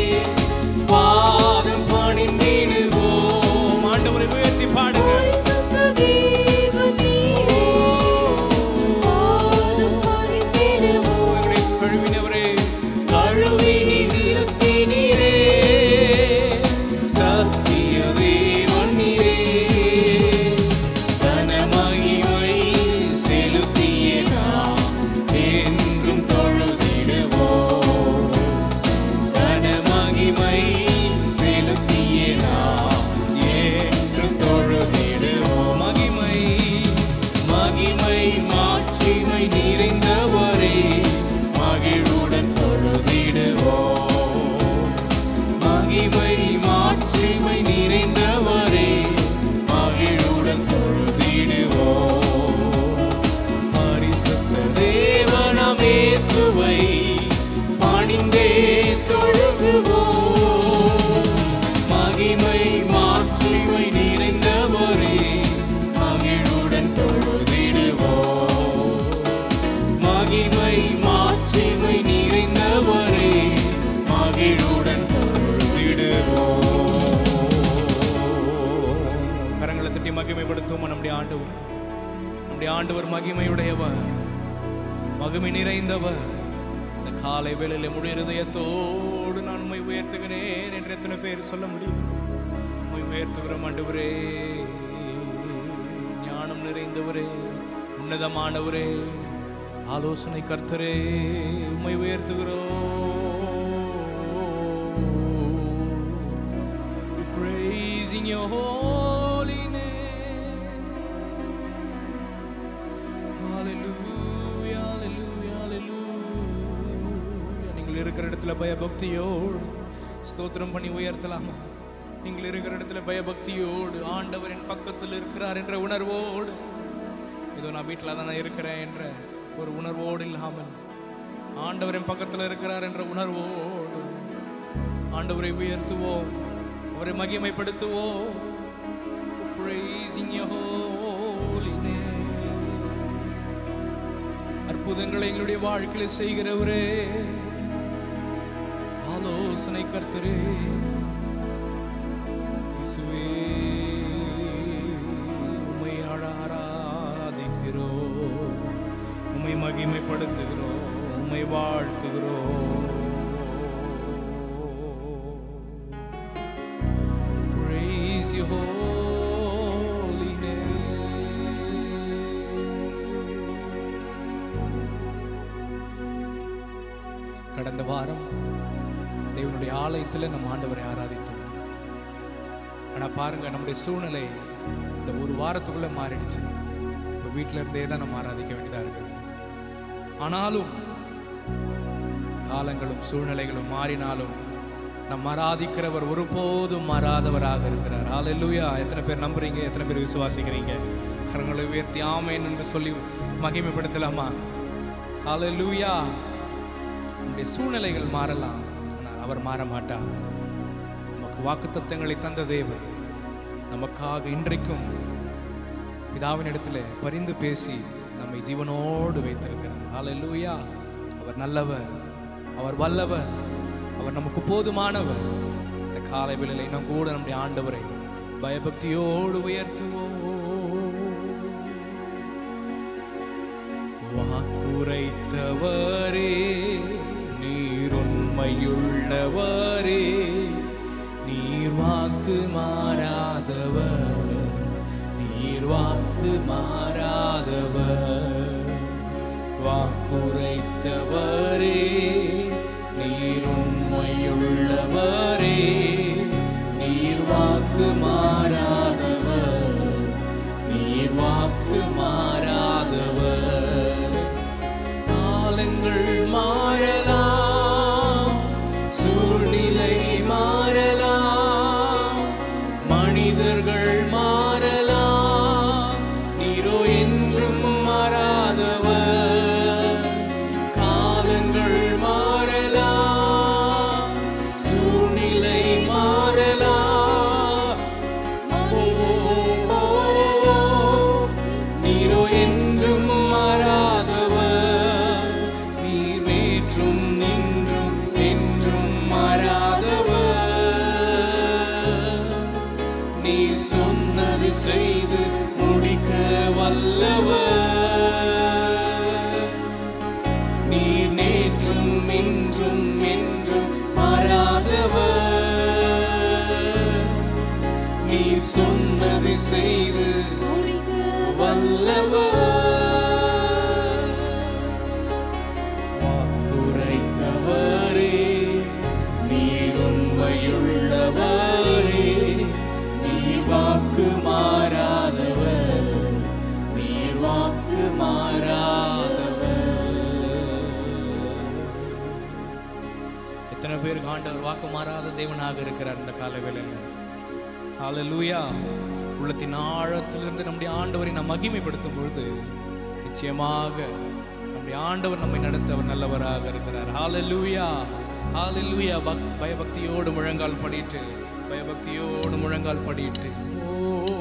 B: பாதம் பணிந்திடுவோம் ஆண்டவரை உயர்த்தி பாடுங்க
C: பரிசுத்த தேவன் நீரே பாதம் பணிந்திடுவோம்
B: எங்களை கழுவினவரே கழுவி நிறுத்தினீரே சத்திய தேவன் நீரே கனமகிமை செலுத்திய நாம் என்றும் தொழுதிடுவோம் கனமகிமை செலுத்திய நாம் என்றும் தொழுதிடுவோம் மகிமை மகிமை மாட்சிமை நிறைந்தவரே மகிழுடன் தொழுதிடுவோம் மகிமை மாட்சிமை நிறைந்தவரே மகிழுடன் தொழுதிடுவோம் பரிசுத்த தேவனமே சுவை பணிந்தே தொழுகுவோம் மகிமை மாட்சிமை நிறைந்தவரே மகிழுடன் தொழுதிடுவோம் மகிமை மாட்சிமை நிறைந்தவரே மகிழுடன் தொழுதிடுவோம் கரங்களை தட்டி மகிமைப்படுத்துவோம் நம்முடைய ஆண்டவர் நம்முடைய ஆண்டவர் மகிமையுடையவர் மகிமை நிறைந்தவர் இந்த காலை வேளையில முழு இருதயத்தோடு நான் உண்மை உயர்த்துகிறேன் என்று எத்தனை பேர் சொல்ல முடியும் உண்மை உயர்த்துகிறோம் ஆண்டவரே ஞானம் நிறைந்தவரே உன்னதமானவரே ஆலோசனை கர்த்தரே உண்மை உயர்த்துகிறோம் We praising your holy name. Hallelujah, hallelujah, hallelujah. நீங்கள் இருக்கிற இடத்துல பயபக்தியோடு ஸ்தோத்திரம் பண்ணி உயர்த்தலாமா நீங்கள் இருக்கிற இடத்துல பயபக்தியோடு ஆண்டவர் என் பக்கத்தில் இருக்கிறார் என்ற உணர்வோடு இதோ நான் வீட்டில் தானே இருக்கிறேன் என்ற ஒரு உணர்வோடு இல்லாமல் ஆண்டவர் என் பக்கத்தில் இருக்கிறார் என்ற உணர்வோடு ஆண்டவரை உயர்த்துவோம் அவரை மகிமைப்படுத்துவோம் Praising your holy name. அற்புதங்களை எங்களுடைய வாழ்க்கையில செய்கிறவரே ஆலோசனை கர்த்தரே இயேசுவே உம்மை ஆராதிக்கிறோம் உம்மை மகிமைப்படுத்துகிறோம் உம்மை வாழ்த்துகிறோம் Praise your holy name. கடந்த வாரம் தேவனுடைய ஆலயத்தில் நம்ம ஆண்டவரை ஆராதித்தோம் ஆனா பாருங்க நம்முடைய சூழ்நிலை இந்த ஒரு வாரத்துக்குள்ள மாறிடுச்சு இப்போ வீட்டில இருந்தே தான் நம்ம ஆராதிக்க வேண்டியதா இருக்கு ஆனாலும் காலங்களும் சூழ்நிலைகளும் மாறினாலும் நம் ஆராதிக்கிறவர் ஒருபோதும் மாறாதவராக இருக்கிறார் ஹalleluya எத்தனை பேர் நம்புறீங்க எத்தனை பேர் விசுவாசிக்கிறீங்க கரங்களை உயர்த்தி ஆமென் என்று சொல்லி மகிமைப்படுத்தலாமா ஹalleluya நம்முடைய சூழ்நிலைகள் மாறலாம் ஆனால் அவர் மாற மாட்டார் நமக்கு வாக்குத்தத்தங்களை தந்த தேவன் நமக்காக இன்றைக்கும் பிதாவின் இடத்துல பரிந்து பேசி நம்மை ஜீவனோடு வைத்திருக்கிறார் ஹalleluya அவர் நல்லவர் அவர் வல்லவர் அவர் நமக்கு போதுமானவர் இந்த காலை வேளையில இன்னும் கூட நம்முடைய ஆண்டவரை பயபக்தியோடு உயர்த்துவோம் வாக்குரைத்தவரே நீருண்மையுள்ளவரே நீர் வாக்கு மாறாதவர் நீர் வாக்கு மாறாதவர் வாக்குரைத்தவரே நீருண்மையுள்ளவரே நீர் வாக்கு மாறாதவர் நீர் வாக்கு மாறாதவர் காலங்கள் மாறலாம் சூழ்நிலை மாறலாம் மனிதர்கள் மாறலாம் நீரோ என்றும் மாறாதவர் காலங்கள் மாறலாம் சூழ்நிலை மாறலாம்
C: மனிதர்கள் மாறலாம்
B: நீரோ என்றும் மாறாதவர் நீர் வேற்றும் நின் செய்து முடிக்க வல்லவர் நீர் நேற்றும் இன்றும் என்றும் மாறாதவர் நீ சொன்னதை செய்து
C: முடிக்க
B: வல்லவர் வாக்குரைத்தவரே நீர் உண்மையுள்ளவரே நீர் வாக்கு மாறாதவர் நீர் வாக்கு மாறாதவர் எத்தனை பேருக்கு ஆண்டவர் வாக்கு மாறாத தேவனாக இருக்கிறார் இந்த கால வேளையில் ஹalleluya உள்ளத்தின் ஆழத்திலிருந்து நம்முடைய ஆண்டவரை நாம் மகிமைப்படுத்தும் பொழுது நிச்சயமாக நம்முடைய ஆண்டவர் நம்மை நடத்த அவர் நல்லவராக இருக்கிறார் ஹalleluya ஹalleluya பக் பயபக்தியோடு முழங்கால் படிட்டு பயபக்தியோடு முழங்கால் படிட்டு ஓ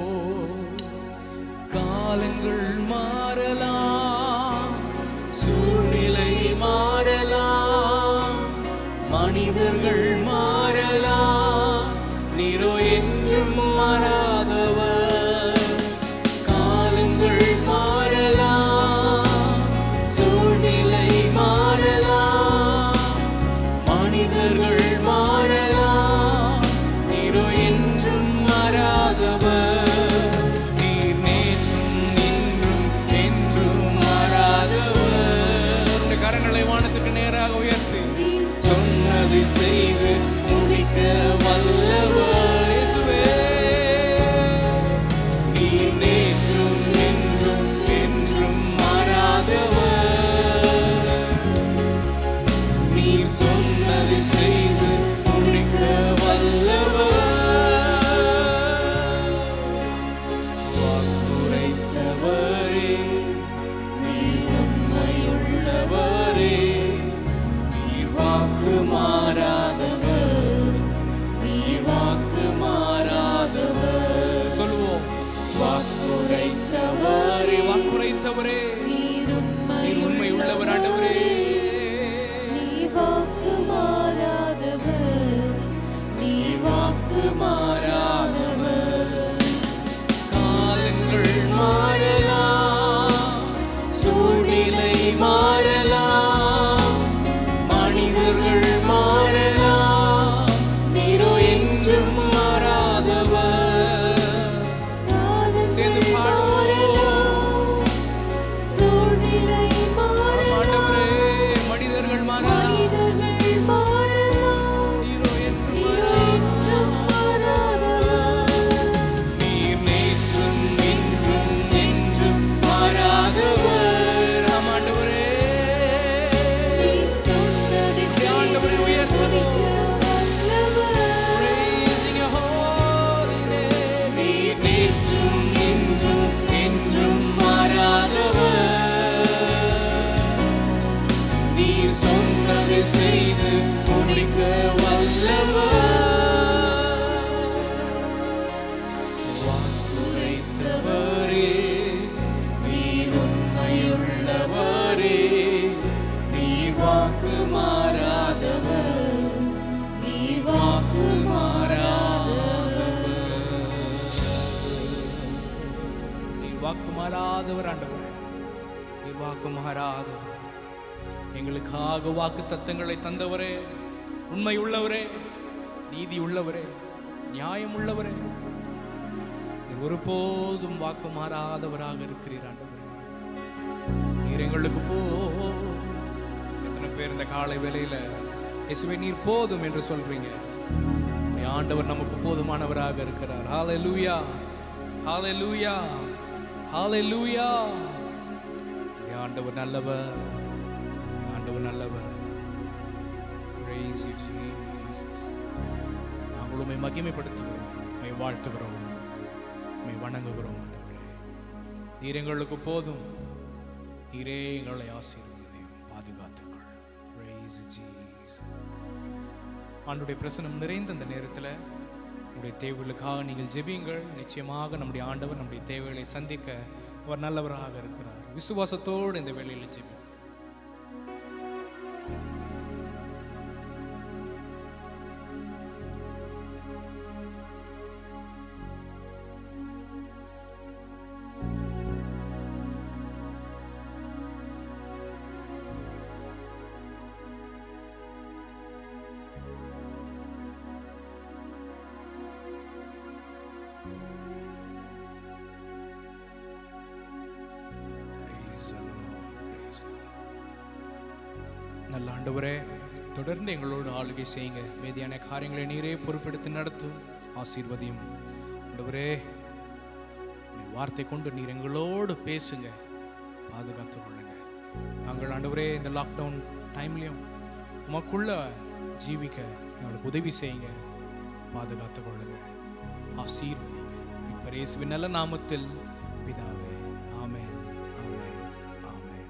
B: காலங்கள் மாறலாம் சூழ்நிலை மாறலாம் மனிதர்கள் மாறலாம் நீரோ என்றும் மாறாதவர் காலங்கள் மாறலாம் சூழ்நிலை மாறலாம் மனிதர்கள் மாறலாம் நீரோ என்றும் மாறாதவர் நீர் நேற்றும் இன்றும் என்றும் மாறாதவர் உடைய கரங்களை வானத்துக்கு நேராக உயர்த்தி சொன்னதை செய்து முடிக்க வல்லவர் இயேசுவே நீர் நேற்றும் இன்றும் என்றும் மாறாதவர் நீர் சொன்னதை செய்து முடிக்க வல்லவர் வாக்குரைத்தவரே நீர் உண்மையுள்ளவரே நீர் வாக்கு மாறாதவர் நீர் வாக்கு மாறாதவர் சொல்லுவோம் வாக்குரைத்தவரே வாக்குரைத்தவரே
C: நீர்
B: நீர் உண்மை உள்ளவர் ஆண்டவரே
C: நீ வாக்கு மாறாதவர் நீ
B: வாக்கு மாறாதவர் காலங்கள் மாறலாம் சூழ்நிலை மாறலாம் மனிதர்கள் மாறலாம் நீரோ என்றும் மாறாதவர் சேர்ந்து பாடுவோம்
C: சூழ்நிலை மாறலாம்
B: ஆண்டவரே மனிதர்கள் மாறலாம்
C: மனிதர்கள் மாறலாம்
B: நீரோ என்றும்
C: நீர் என்றும் மாறாதவர்
B: நீர் நேற்றும் இன்றும் என்றும் மாறாதவர் ஆம் ஆண்டவரே
C: நீ சொன்னதை
B: ஆண்டவரை
C: செய்து
B: உயர்த்துவோம்.
C: முடிக்க வல்லவர்
B: Praising your holy name. நீர் நேற்றும் இன்றும் என்றும் மாறாதவர் நீர் சொன்னதை செய்து முடிக்க வல்லவர் வாக்குரைத்தவரே நீர் உண்மையுள்ளவரே நீர் வாக்கு மாறாதவர் நீர் வாக்கு மாறாதவர் நீர் வாக்கு மாறாதவர் ஆண்டவரே நீர் வாக்கு மாறாதவர் எங்களுக்காக வாக்கு தத்தங்களை தந்தவரே உண்மை உள்ளவரே நீதி உள்ளவரே நியாயம் உள்ளவரே நீர் ஒருபோதும் வாக்கு மாறாதவராக இருக்கிறீர் ஆண்டவரே நீர் எங்களுக்கு போ எத்தனை பேர் இந்த காலை வேளையில இயேசுவே நீர் போதும் என்று சொல்றீங்க உம்முடைய ஆண்டவர் நமக்கு போதுமானவராக இருக்கிறார் ஹalleluya ஹalleluya ஹalleluya உம்முடைய ஆண்டவர் நல்லவர் உம்முடைய ஆண்டவர் நல்லவர் praise you jesus நாங்கள் உம்மை மகிமைப்படுத்துகிறோம் உம்மை வாழ்த்துகிறோம் உம்மை வணங்குகிறோம் ஆண்டவரே நீர் எங்களுக்கு போதும் நீரே எங்களை ஆசீர்வதையும் பாதுகாத்துக்கள் praise Jesus ஆண்டுடைய பிரசனம் நிறைந்த இந்த நேரத்தில் உங்களுடைய தேவைகளுக்காக நீங்கள் ஜெபியுங்கள் நிச்சயமாக நம்முடைய ஆண்டவர் நம்முடைய தேவைகளை சந்திக்க அவர் நல்லவராக இருக்கிறார் விசுவாசத்தோடு இந்த வேளையில் ஜெபி ஆண்டவரே தொடர்ந்து எங்களோடு ஆளுகை செய்யுங்க மீதியான காரியங்களை நீரே பொறுப்பெடுத்து நடத்தும் ஆசீர்வதியும் ஆண்டவரே உம்முடைய வார்த்தை கொண்டு நீர் எங்களோடு பேசுங்க பாதுகாத்து கொள்ளுங்க நாங்கள் ஆண்டவரே இந்த லாக்டவுன் டைம்லையும் உமக்குள்ள ஜீவிக்க எங்களுக்கு உதவி செய்யுங்க பாதுகாத்து கொள்ளுங்க ஆசீர்வதிங்க இப்ப இயேசுவின் நல்ல நாமத்தில் பிதாவே ஆமென் ஆமென் ஆமென்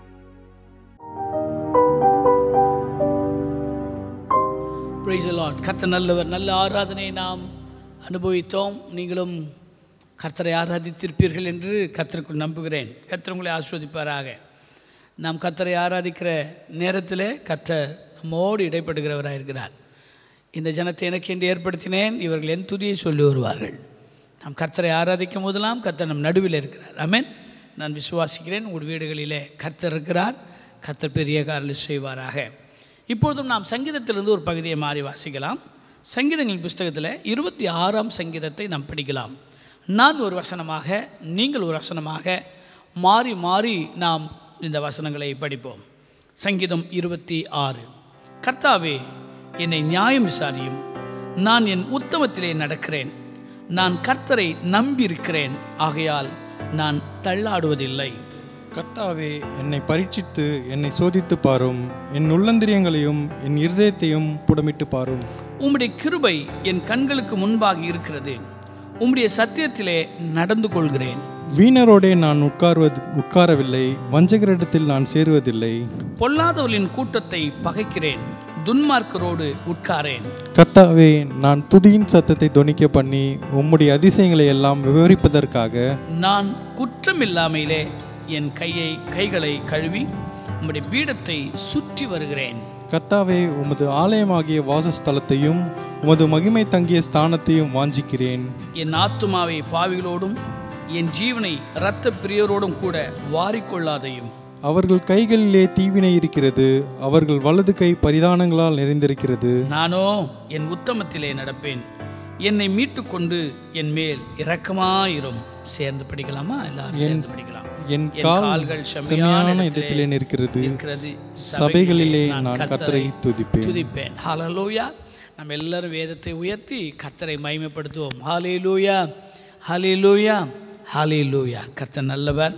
A: பிரைஸ் லார்ட் கர்த்தர் நல்லவர் நல்ல ஆராதனை நாம் அனுபவித்தோம் நீங்களும் கர்த்தரை ஆராதித்திருப்பீர்கள் என்று கர்த்தருக்குள் நம்புகிறேன் கர்த்தர் உங்களை ஆஸ்வதிப்பாராக நாம் கர்த்தரை ஆராதிக்கிற நேரத்தில் கர்த்தர் நம்மோடு இடைப்படுகிறவராக இருக்கிறார் இந்த ஜனத்தை எனக்கு என்று ஏற்படுத்தினேன் இவர்கள் என் துதியை சொல்லி வருவார்கள் நாம் கர்த்தரை ஆராதிக்கும் போதெல்லாம் கர்த்தர் நம் நடுவில் இருக்கிறார் ஆமென் நான் விசுவாசிக்கிறேன் உங்கள் வீடுகளிலே கர்த்தர் இருக்கிறார் கர்த்தர் பெரிய காரில் செய்வாராக இப்பொழுதும் நாம் சங்கீதத்திலிருந்து ஒரு பகுதியை மாறி வாசிக்கலாம் சங்கீதங்களின் புஸ்தகத்தில் இருபத்தி ஆறாம் சங்கீதத்தை நாம் படிக்கலாம் நான் ஒரு வசனமாக நீங்கள் ஒரு வசனமாக மாறி மாறி நாம் இந்த வசனங்களை படிப்போம் சங்கீதம் இருபத்தி ஆறு கர்த்தாவே என்னை நியாயம் விசாரியும் நான் என் உத்தமத்திலே நடக்கிறேன் நான் கர்த்தரை நம்பியிருக்கிறேன் ஆகையால் நான் தள்ளாடுவதில்லை
D: கர்த்தாவே என்னை பரீட்சித்து என்னை சோதித்து பாரும் என் உள்ளந்திரியங்களையும் என் இருதயத்தையும் புடமிட்டு பாரும்
A: உம்முடைய கிருபை என் கண்களுக்கு முன்பாக இருக்கிறது உம்முடைய சத்தியத்திலே நடந்து கொள்கிறேன்
D: வீணரோடே நான் உட்கார்வது உட்காரவில்லை வஞ்சகரிடத்தில் நான் சேருவதில்லை
A: பொல்லாதவர்களின் கூட்டத்தை பகைக்கிறேன் துன்மார்க்கரோடு உட்காரேன்
D: கர்த்தாவே நான் துதியின் சத்தத்தை தொனிக்க பண்ணி உம்முடைய அதிசயங்களை எல்லாம் விவரிப்பதற்காக
A: நான் குற்றமில்லாமையிலே என் கையை கைகளை கழுவி உம்முடைய பீடத்தை சுற்றி வருகிறேன்
D: கர்த்தாவே உமது ஆலயமாகிய வாசஸ்தலத்தையும் உமது மகிமை தங்கிய ஸ்தானத்தையும் வாஞ்சிக்கிறேன்
A: என் ஆத்துமாவை பாவிகளோடும் என் ஜீவனை இரத்த பிரியரோடும் கூட வாரிக்கொள்ளாதையும்
D: அவர்கள் கைகளிலே தீவினை இருக்கிறது அவர்கள் வலது கை பரிதானங்களால் நிறைந்திருக்கிறது
A: நானோ என் உத்தமத்திலே நடப்பேன் என்னை மீட்டுக்கொண்டு என் மேல் இரக்கமாயிரும் சேர்ந்து படிக்கலாமா எல்லாரும் சேர்ந்து படிக்கலாம்
D: என்
A: என்
D: கால்
A: கால்கள்
D: செம்மையான
A: செம்மையான
D: இடத்திலே நிற்கிறது
A: இருக்கிறது
D: சபைகளிலே நான் கர்த்தரை துதிப்பேன்
A: துதிப்பேன் ஹalleluya நம்ம எல்லாரும் வேதத்தை உயர்த்தி கர்த்தரை மகிமைப்படுத்துவோம் ஹalleluya ஹalleluya ஹalleluya கர்த்தர் நல்லவர்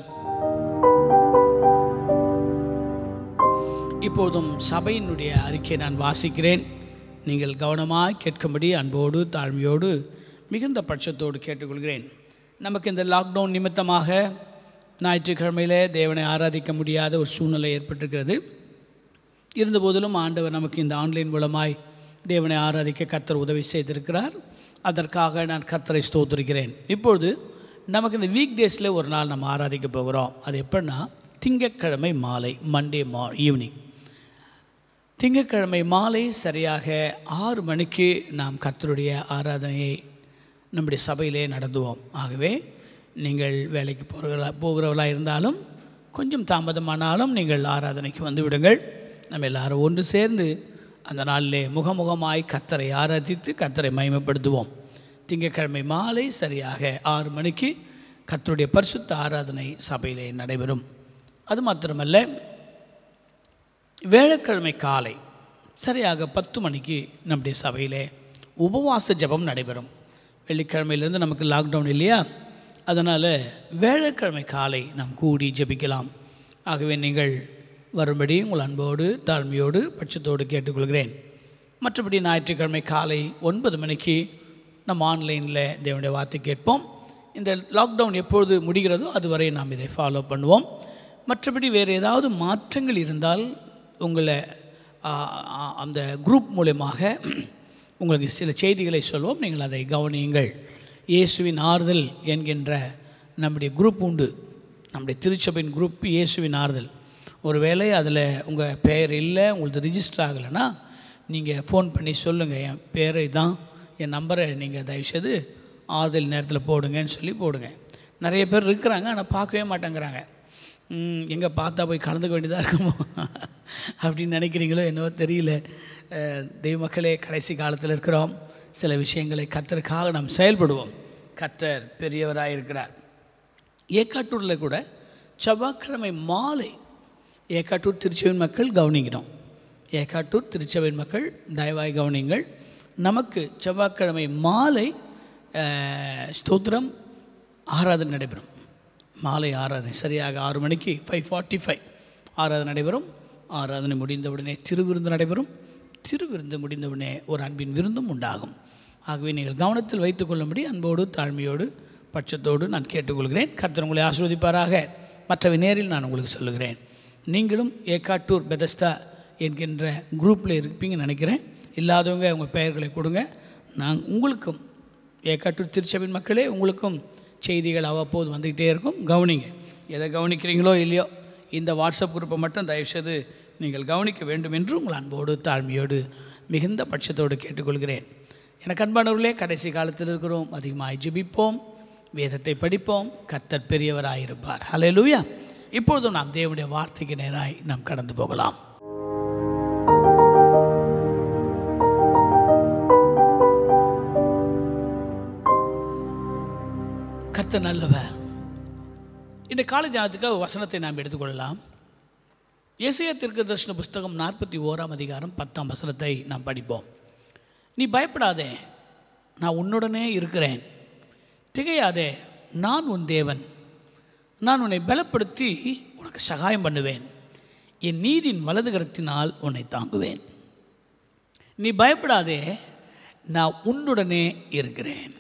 A: இப்போதும் சபையினுடைய அறிக்கையை நான் வாசிக்கிறேன் நீங்கள் கவனமாக கேட்கும்படி அன்போடு தாழ்மையோடு மிகுந்த பட்சத்தோடு கேட்டுக்கொள்கிறேன் நமக்கு இந்த லாக்டவுன் நிமித்தமாக ஞாயிற்றுக்கிழமையிலே தேவனை ஆராதிக்க முடியாத ஒரு சூழ்நிலை ஏற்பட்டிருக்கிறது இருந்தபோதிலும் ஆண்டவர் நமக்கு இந்த ஆன்லைன் மூலமாய் தேவனை ஆராதிக்க கர்த்தர் உதவி செய்திருக்கிறார் அதற்காக நான் கர்த்தரை ஸ்தோத்திருக்கிறேன் இப்பொழுது நமக்கு இந்த வீக் டேஸில் ஒரு நாள் நம்ம ஆராதிக்க போகிறோம் அது எப்படின்னா திங்கட்கிழமை மாலை மண்டே மா ஈவினிங் திங்கட்கிழமை மாலை சரியாக ஆறு மணிக்கு நாம் கர்த்தருடைய ஆராதனையை நம்முடைய சபையிலே நடத்துவோம் ஆகவே நீங்கள் வேலைக்கு போகிறவர்களா போகிறவர்களா இருந்தாலும் கொஞ்சம் தாமதமானாலும் நீங்கள் ஆராதனைக்கு வந்து விடுங்கள் நம்ம எல்லாரும் ஒன்று சேர்ந்து அந்த நாளிலே முகமுகமாய் கர்த்தரை ஆராதித்து கர்த்தரை மகிமைப்படுத்துவோம் திங்கட்கிழமை மாலை சரியாக ஆறு மணிக்கு கர்த்தருடைய பரிசுத்த ஆராதனை சபையிலே நடைபெறும் அது மாத்திரமல்ல வேளக்கிழமை காலை சரியாக பத்து மணிக்கு நம்முடைய சபையிலே உபவாச ஜெபம் நடைபெறும் வெள்ளிக்கிழமையிலேருந்து நமக்கு லாக்டவுன் இல்லையா அதனால் வேளக்கிழமை காலை நாம் கூடி ஜெபிக்கலாம் ஆகவே நீங்கள் வரும்படி உங்கள் அன்போடு தாழ்மையோடு பட்சத்தோடு கேட்டுக்கொள்கிறேன் மற்றபடி ஞாயிற்றுக்கிழமை காலை ஒன்பது மணிக்கு நம்ம ஆன்லைனில் தேவனுடைய வார்த்தை கேட்போம் இந்த லாக்டவுன் எப்பொழுது முடிகிறதோ அதுவரை நாம் இதை ஃபாலோ பண்ணுவோம் மற்றபடி வேறு ஏதாவது மாற்றங்கள் இருந்தால் உங்களை ஆ, ஆ, அந்த குரூப் மூலமாக உங்களுக்கு சில செய்திகளை சொல்வோம் நீங்கள் அதை கவனியுங்கள் இயேசுவின் ஆறுதல் என்கின்ற நம்முடைய குரூப் உண்டு நம்முடைய திருச்சபையின் குரூப் இயேசுவின் ஆறுதல் ஒருவேளை அதில் உங்கள் பெயர் இல்லை உங்களுக்கு ரிஜிஸ்டர் ஆகலைன்னா நீங்கள் ஃபோன் பண்ணி சொல்லுங்கள் என் பேரை தான் என் நம்பரை நீங்கள் தயவுசெய்து ஆறுதல் நேரத்தில் போடுங்கன்னு சொல்லி போடுங்க நிறைய பேர் இருக்கிறாங்க ஆனால் பார்க்கவே மாட்டேங்கிறாங்க எங்கே பார்த்தா போய் கலந்துக்க வேண்டியதாக இருக்குமோ அப்படின்னு நினைக்கிறீங்களோ என்னவோ தெரியல அஹ், தெய்வ மக்களே கடைசி காலத்தில் இருக்கிறோம் சில விஷயங்களை கர்த்தருக்காக நாம் செயல்படுவோம் கர்த்தர் பெரியவராக இருக்கிறார் ஏக்காட்டூரில் கூட செவ்வாய்க்கிழமை மாலை ஏக்காட்டூர் திருச்சியின் மக்கள் கவனிக்கணும் ஏகாட்டூர் திருச்சபையின் மக்கள் தயவாய் கவனிங்கள் நமக்கு செவ்வாய்க்கிழமை மாலை அஹ், ஸ்தோத்திரம் ஆராதனை நடைபெறும் மாலை ஆராதனை சரியாக ஆறு மணிக்கு ஃபைவ் ஃபார்ட்டி ஃபைவ் ஆராதனை நடைபெறும் ஆராதனை முடிந்தவுடனே திருவிருந்து நடைபெறும் திருவிருந்து முடிந்தவுடனே ஒரு அன்பின் விருந்தும் உண்டாகும் ஆகவே நீங்கள் கவனத்தில் வைத்துக்கொள்ளும்படி அன்போடு தாழ்மையோடு பட்சத்தோடு நான் கேட்டுக்கொள்கிறேன் கர்த்தர் உங்களை ஆஸ்வதிப்பாராக மற்றவை நேரில் நான் உங்களுக்கு சொல்லுகிறேன் நீங்களும் ஏகாட்டூர் பெதஸ்தா என்கின்ற குரூப்பில் இருப்பீங்கன்னு நினைக்கிறேன் இல்லாதவங்க உங்கள் பெயர்களை கொடுங்க நான் உங்களுக்கும் ஏகாட்டூர் திருச்சபையின் மக்களே உங்களுக்கும் செய்திகள் அவ்வப்போது வந்துக்கிட்டே இருக்கும் கவனிங்க எதை கவனிக்கிறீங்களோ இல்லையோ இந்த வாட்ஸ்அப் குரூப்பை மட்டும் தயவுசெய்து நீங்கள் கவனிக்க வேண்டும் என்று உங்கள் அன்போடு தாழ்மையோடு மிகுந்த பட்சத்தோடு கேட்டுக்கொள்கிறேன் எனக்கு அன்பானவர்களே கடைசி காலத்தில் இருக்கிறோம் அதிகமாக ஜெபிப்போம் வேதத்தை படிப்போம் கர்த்தர் பெரியவராயிருப்பார் ஹalleluya இப்பொழுதும் நாம் தேவனுடைய வார்த்தைக்கு நேராய் நாம் கடந்து போகலாம் கர்த்தர் நல்லவர் இந்த காலை தியானத்துக்கு ஒரு வசனத்தை நாம் எடுத்துக்கொள்ளலாம் ஏசையா தீர்க்க தரிசன புஸ்தகம் நாற்பத்தி ஓராம் அதிகாரம் பத்தாம் வசனத்தை நாம் படிப்போம் நீ பயப்படாதே நான் உன்னுடனே இருக்கிறேன் திகையாதே நான் உன் தேவன் நான் உன்னை பலப்படுத்தி உனக்கு சகாயம் பண்ணுவேன் என் நீதியின் வலது கரத்தினால் உன்னை தாங்குவேன் நீ பயப்படாதே நான் உன்னுடனே இருக்கிறேன்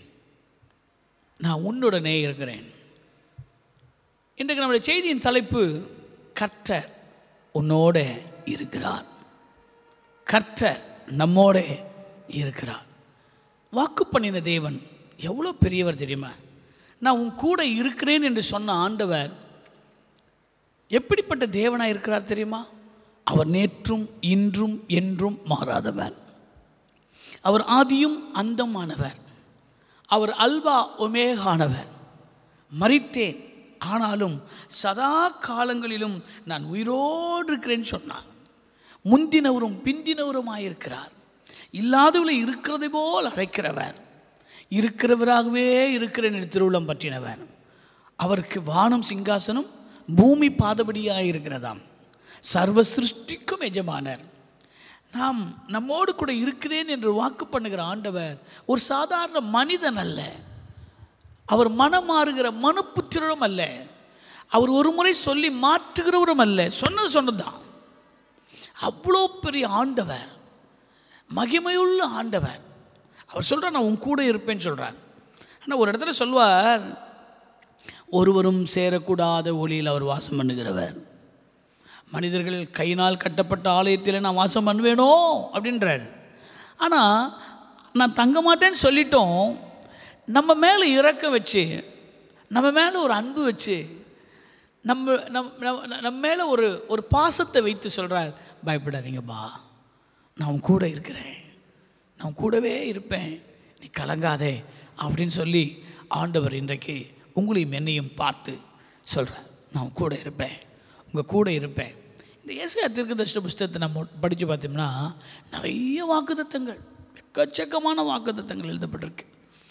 A: நான் உன்னுடனே இருக்கிறேன் இன்றைக்கு நம்முடைய செய்தியின் தலைப்பு கர்த்தர் உன்னோட இருக்கிறார் கர்த்தர் நம்மோட இருக்கிறார் வாக்கு பண்ணின தேவன் எவ்வளோ பெரியவர் தெரியுமா நான் உன் கூட இருக்கிறேன் என்று சொன்ன ஆண்டவர் எப்படிப்பட்ட தேவனாக இருக்கிறார் தெரியுமா அவர் நேற்றும் இன்றும் என்றும் மாறாதவர் அவர் ஆதியும் அந்தமானவர் அவர் அல்வா ஒமேகானவர் மறித்தேன் ஆனாலும் சதா காலங்களிலும் நான் உயிரோடு இருக்கிறேன்னு சொன்னார் முந்தினவரும் பிந்தினவருமாயிருக்கிறார் இல்லாதவளை இருக்கிறதை போல் அழைக்கிறவர் இருக்கிறவராகவே இருக்கிறேன் என்று திருவுளம் பற்றினவர் அவருக்கு வானம் சிங்காசனம் பூமி பாதபடியாக இருக்கிறதாம் சர்வ சிருஷ்டிக்கும் எஜமானர் நாம் நம்மோடு கூட இருக்கிறேன் என்று வாக்கு பண்ணுகிற ஆண்டவர் ஒரு சாதாரண மனிதன் அல்ல அவர் மனம் மாறுகிற மனுப்புத்திரரும் அல்ல அவர் ஒரு முறை சொல்லி மாற்றுகிறவரும் அல்ல சொன்னது சொன்னதுதான் அவ்வளோ பெரிய ஆண்டவர் மகிமையுள்ள ஆண்டவர் அவர் சொல்கிறார் நான் உன் கூட இருப்பேன்னு சொல்கிறார் ஆனால் ஒரு இடத்துல சொல்வார் ஒருவரும் சேரக்கூடாத ஒளியில் அவர் வாசம் பண்ணுகிறவர் மனிதர்கள் கையினால் கட்டப்பட்ட ஆலயத்தில் நான் வாசம் பண்ணுவேனோ அப்படின்றார் ஆனால் நான் தங்க மாட்டேன்னு சொல்லிட்டோம் நம்ம மேலே இறக்கம் வச்சு நம்ம மேலே ஒரு அன்பு வச்சு நம்ம நம் நம்ம நம்ம மேலே ஒரு ஒரு பாசத்தை வைத்து சொல்கிறார் பயப்படாதீங்கப்பா நான் உன் கூட இருக்கிறேன் நான் உன் கூடவே இருப்பேன் நீ கலங்காதே அப்படின்னு சொல்லி ஆண்டவர் இன்றைக்கு உங்களையும் என்னையும் பார்த்து சொல்கிறார் நான் உன் கூட இருப்பேன் உங்கள் கூட இருப்பேன் இந்த ஏசியா தீர்க்கதர்ஷன புஸ்தகத்தை நம்ம படித்து பார்த்தோம்னா நிறைய வாக்குத்தத்தங்கள் எக்கச்சக்கமான வாக்குத்தத்தங்கள் எழுதப்பட்டிருக்கு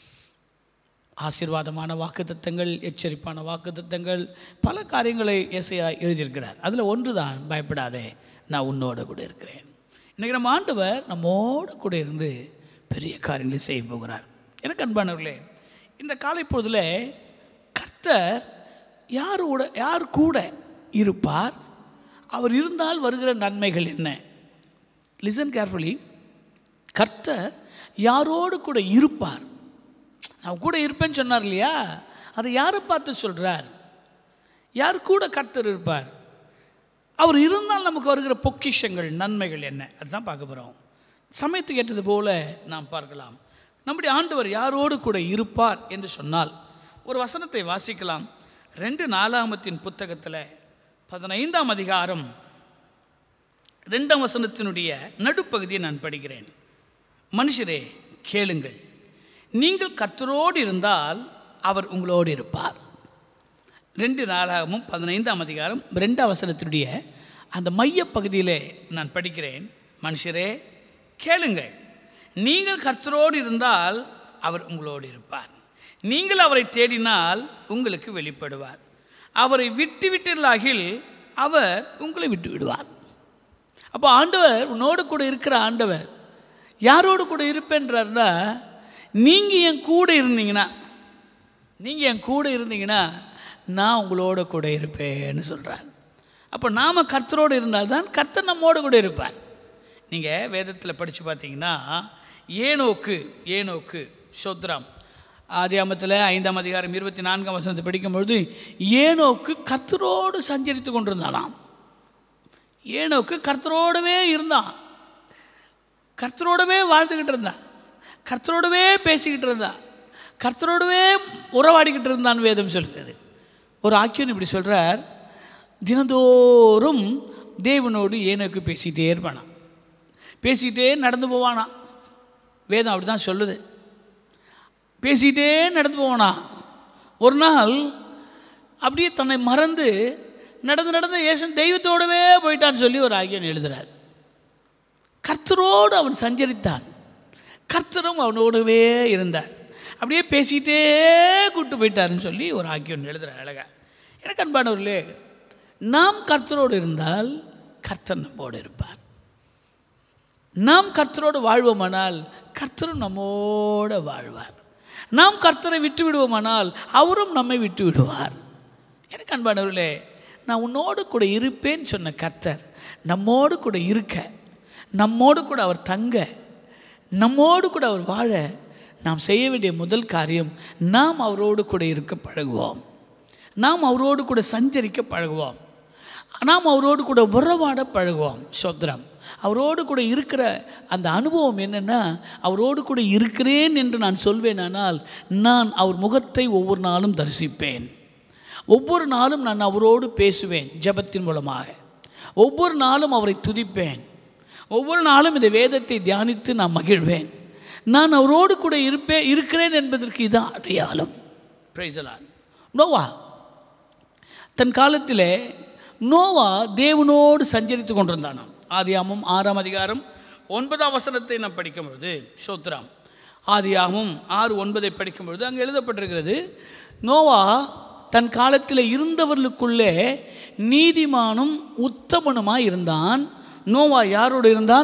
A: ஆசீர்வாதமான வாக்குத்தத்தங்கள் எச்சரிப்பான வாக்குத்தத்தங்கள் பல காரியங்களை ஏசையா எழுதியிருக்கிறார் அதில் ஒன்று தான் பயப்படாதே நான் உன்னோட கூட இருக்கிறேன் இன்றைக்கி நம்ம ஆண்டவர் நம்மோடு கூட இருந்து பெரிய காரியங்களை செய்ய போகிறார் எனக்கு அன்பானவர்களே இந்த காலை பொழுதில் கர்த்தர் யாரோட யார் கூட இருப்பார் அவர் இருந்தால் வருகிற நன்மைகள் என்ன லிசன் கேர்ஃபுல்லி கர்த்தர் யாரோடு கூட இருப்பார் நான் கூட இருப்பேன்னு சொன்னார் இல்லையா அதை யாரை பார்த்து சொல்கிறார் யார் கூட கர்த்தர் இருப்பார் அவர் இருந்தால் நமக்கு வருகிற பொக்கிஷங்கள் நன்மைகள் என்ன அதுதான் பார்க்க போகிறோம் சமயத்துக்கு ஏற்றது போல நாம் பார்க்கலாம் நம்முடைய ஆண்டவர் யாரோடு கூட இருப்பார் என்று சொன்னால் ஒரு வசனத்தை வாசிக்கலாம் ரெண்டு நாலாமத்தின் புத்தகத்தில் பதினைந்தாம் அதிகாரம் ரெண்டாம் வசனத்தினுடைய நடுப்பகுதியை நான் படிக்கிறேன் மனுஷரே கேளுங்கள் நீங்கள் கர்த்தரோடு இருந்தால் அவர் உங்களோடு இருப்பார் ரெண்டு நாளாகவும் பதினைந்தாம் அதிகாரம் ரெண்டாம் வசனத்தினுடைய அந்த மையப் பகுதியிலே நான் படிக்கிறேன் மனுஷரே கேளுங்கள் நீங்கள் கர்த்தரோடு இருந்தால் அவர் உங்களோடு இருப்பார் நீங்கள் அவரை தேடினால் உங்களுக்கு வெளிப்படுவார் அவரை விட்டு விட்டீர்களாகில் அவர் உங்களை விட்டு விடுவார் அப்போ ஆண்டவர் உன்னோடு கூட இருக்கிற ஆண்டவர் யாரோடு கூட இருப்பேன்றாருன்னா நீங்கள் என் கூட இருந்தீங்கன்னா நீங்கள் என் கூட இருந்தீங்கன்னா நான் உங்களோட கூட இருப்பேன்னு சொல்கிறார் அப்போ நாம் கர்த்தரோடு இருந்தால்தான் கர்த்தர் நம்மோடு கூட இருப்பார் நீங்கள் வேதத்தில் படித்து பார்த்தீங்கன்னா ஏனோக்கு ஏனோக்கு சோத்ராம் ஆதியாமத்தில் ஐந்தாம் அதிகாரம் இருபத்தி நான்காம் வசனத்தை படிக்கும்பொழுது ஏனோக்கு கர்த்தரோடு சஞ்சரித்து கொண்டிருந்தானாம் ஏனோக்கு கர்த்தரோடவே இருந்தான் கர்த்தரோடவே வாழ்ந்துக்கிட்டு இருந்தான் கர்த்தரோடவே பேசிக்கிட்டு இருந்தான் கர்த்தரோடவே உறவாடிக்கிட்டு இருந்தான் வேதம் சொல்கிறது ஒரு ஆக்கியன் இப்படி சொல்கிறார் தினந்தோறும் தேவனோடு ஏனோக்கு பேசிகிட்டே இருப்பானான் பேசிக்கிட்டே நடந்து போவானா வேதம் அப்படி தான் சொல்லுது பேசிக்கிட்டே நடந்து போவானா ஒரு நாள் அப்படியே தன்னை மறந்து நடந்து நடந்து ஏசன் தெய்வத்தோடவே போயிட்டான்னு சொல்லி ஒரு ஆகியன் எழுதுகிறார் கர்த்தரோடு அவன் சஞ்சரித்தான் கர்த்தரும் அவனோடவே இருந்தார் அப்படியே பேசிக்கிட்டே கூட்டு போயிட்டாருன்னு சொல்லி ஒரு ஆக்கியன் எழுதுகிறார் அழகா எனக்கு அன்பானவர்களே நாம் கர்த்தரோடு இருந்தால் கர்த்தர் நம்மோடு இருப்பார் நாம் கர்த்தரோடு வாழ்வோமானால் கர்த்தரும் நம்மோடு வாழ்வார் நாம் கர்த்தரை விட்டு விடுவோமானால் அவரும் நம்மை விட்டு விடுவார் எனக்கு அன்பானவர்களே நான் உன்னோடு கூட இருப்பேன்னு சொன்ன கர்த்தர் நம்மோடு கூட இருக்க நம்மோடு கூட அவர் தங்க நம்மோடு கூட அவர் வாழ நாம் செய்ய வேண்டிய முதல் காரியம் நாம் அவரோடு கூட இருக்க பழகுவோம் நாம் அவரோடு கூட சஞ்சரிக்க பழகுவோம் நாம் அவரோடு கூட உறவாட பழகுவோம் சோத்ரம் அவரோடு கூட இருக்கிற அந்த அனுபவம் என்னென்னா அவரோடு கூட இருக்கிறேன் என்று நான் சொல்வேனானால் நான் அவர் முகத்தை ஒவ்வொரு நாளும் தரிசிப்பேன் ஒவ்வொரு நாளும் நான் அவரோடு பேசுவேன் ஜெபத்தின் மூலமாக ஒவ்வொரு நாளும் அவரை துதிப்பேன் ஒவ்வொரு நாளும் இந்த வேதத்தை தியானித்து நான் மகிழ்வேன் நான் அவரோடு கூட இருப்பேன் இருக்கிறேன் என்பதற்கு இதான் அடையாளம் பிரைசலான் நோவா தன் காலத்திலே நோவா தேவனோடு சஞ்சரித்து கொண்டிருந்தானாம் ஆதியாமம் ஆறாம் அதிகாரம் ஒன்பதாம் வசனத்தை நாம் படிக்கும்பொழுது சோத்ராம் ஆதியாகமும் ஆறு ஒன்பதை படிக்கும்பொழுது அங்கே எழுதப்பட்டிருக்கிறது நோவா தன் காலத்தில் இருந்தவர்களுக்குள்ளே நீதிமானும் உத்தமனுமாய் இருந்தான் நோவா யாரோடு இருந்தான்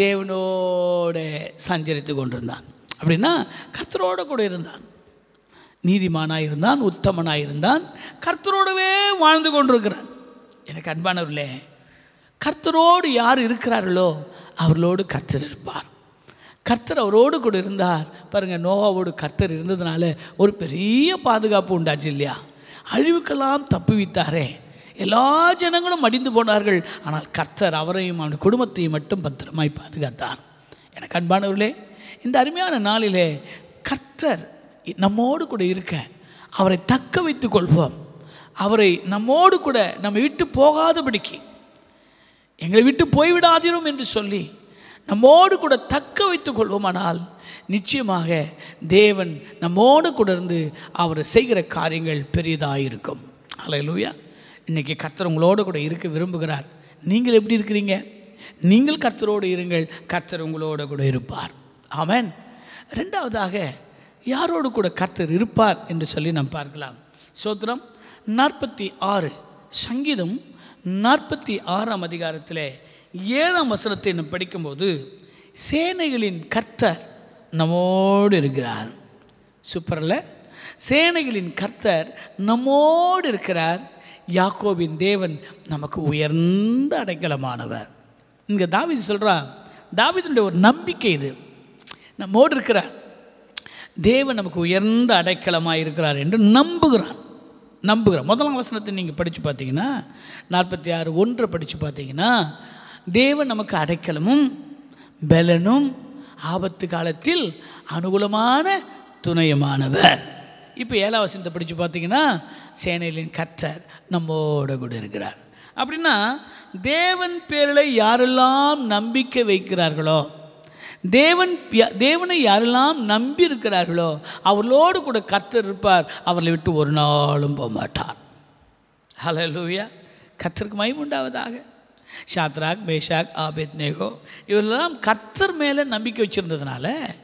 A: தேவனோட சஞ்சரித்து கொண்டிருந்தான் அப்படின்னா கர்த்தரோட கூட இருந்தான் நீதிமானாக இருந்தான் உத்தமனாக இருந்தான் கர்த்தரோடவே வாழ்ந்து கொண்டிருக்கிறான் எனக்கு அன்பானவர்களே கர்த்தரோடு யார் இருக்கிறார்களோ அவர்களோடு கர்த்தர் இருப்பார் கர்த்தர் அவரோடு கூட இருந்தார் பாருங்கள் நோவாவோடு கர்த்தர் இருந்ததுனால ஒரு பெரிய பாதுகாப்பு உண்டாச்சு இல்லையா அழிவுக்கெல்லாம் தப்புவித்தாரே எல்லா ஜனங்களும் மடிந்து போனார்கள் ஆனால் கர்த்தர் அவரையும் அவன் குடும்பத்தையும் மட்டும் பத்திரமாய் பாதுகாத்தார் எனக்கு அன்பானவர்களே இந்த அருமையான நாளிலே கர்த்தர் நம்மோடு கூட இருக்க அவரை தக்க வைத்துக் கொள்வோம் அவரை நம்மோடு கூட நம்ம விட்டு போகாதபடிக்கு எங்களை விட்டு போய்விடாதிரும் என்று சொல்லி நம்மோடு கூட தக்க வைத்துக் கொள்வோமானால் நிச்சயமாக தேவன் நம்மோடு கூட இருந்து அவர் செய்கிற காரியங்கள் பெரியதாக இருக்கும் அல்லேலூயா இன்றைக்கி கர்த்தர் உங்களோடு கூட இருக்க விரும்புகிறார் நீங்கள் எப்படி இருக்கிறீங்க நீங்கள் கர்த்தரோடு இருங்கள் கர்த்தர் உங்களோடு கூட இருப்பார் ஆமென் ரெண்டாவதாக யாரோடு கூட கர்த்தர் இருப்பார் என்று சொல்லி நாம் பார்க்கலாம் சோத்திரம் நாற்பத்தி ஆறு சங்கீதம் நாற்பத்தி ஆறாம் அதிகாரத்தில் ஏழாம் வசனத்தை நாம் படிக்கும்போது சேனைகளின் கர்த்தர் நம்மோடு இருக்கிறார் சூப்பரில் சேனைகளின் கர்த்தர் நம்மோடு இருக்கிறார் யாக்கோபின் தேவன் நமக்கு உயர்ந்த அடைக்கலமானவர் இங்கே தாவீது சொல்கிறான் தாவீதுடைய ஒரு நம்பிக்கை இது நம்மோடு இருக்கிறார் தேவன் நமக்கு உயர்ந்த அடைக்கலமாக இருக்கிறார் என்று நம்புகிறான் நம்புகிறான் முதலாம் வசனத்தை நீங்கள் படித்து பார்த்தீங்கன்னா நாற்பத்தி ஆறு ஒன்றை படித்து பார்த்தீங்கன்னா தேவன் நமக்கு அடைக்கலமும் பலனும் ஆபத்து காலத்தில் அனுகூலமான துணையுமானவர் இப்போ ஏழாம் வசனத்தை படித்து பார்த்தீங்கன்னா சேனைகளின் கர்த்தர் நம்மோட கூட இருக்கிறார் அப்படின்னா தேவன் பேரில் யாரெல்லாம் நம்பிக்கை வைக்கிறார்களோ தேவன் ய- தேவனை யாரெல்லாம் நம்பி இருக்கிறார்களோ அவர்களோடு கூட கர்த்தர் இருப்பார் அவர்களை விட்டு ஒரு நாளும் போக மாட்டார் ஹalleluya கர்த்தருக்கு மகிமை உண்டாவதாக ஷாத்ராக் மேஷாக் ஆபேத் நேகோ இவரெல்லாம் கர்த்தர் மேலே நம்பிக்கை வச்சிருந்ததுனால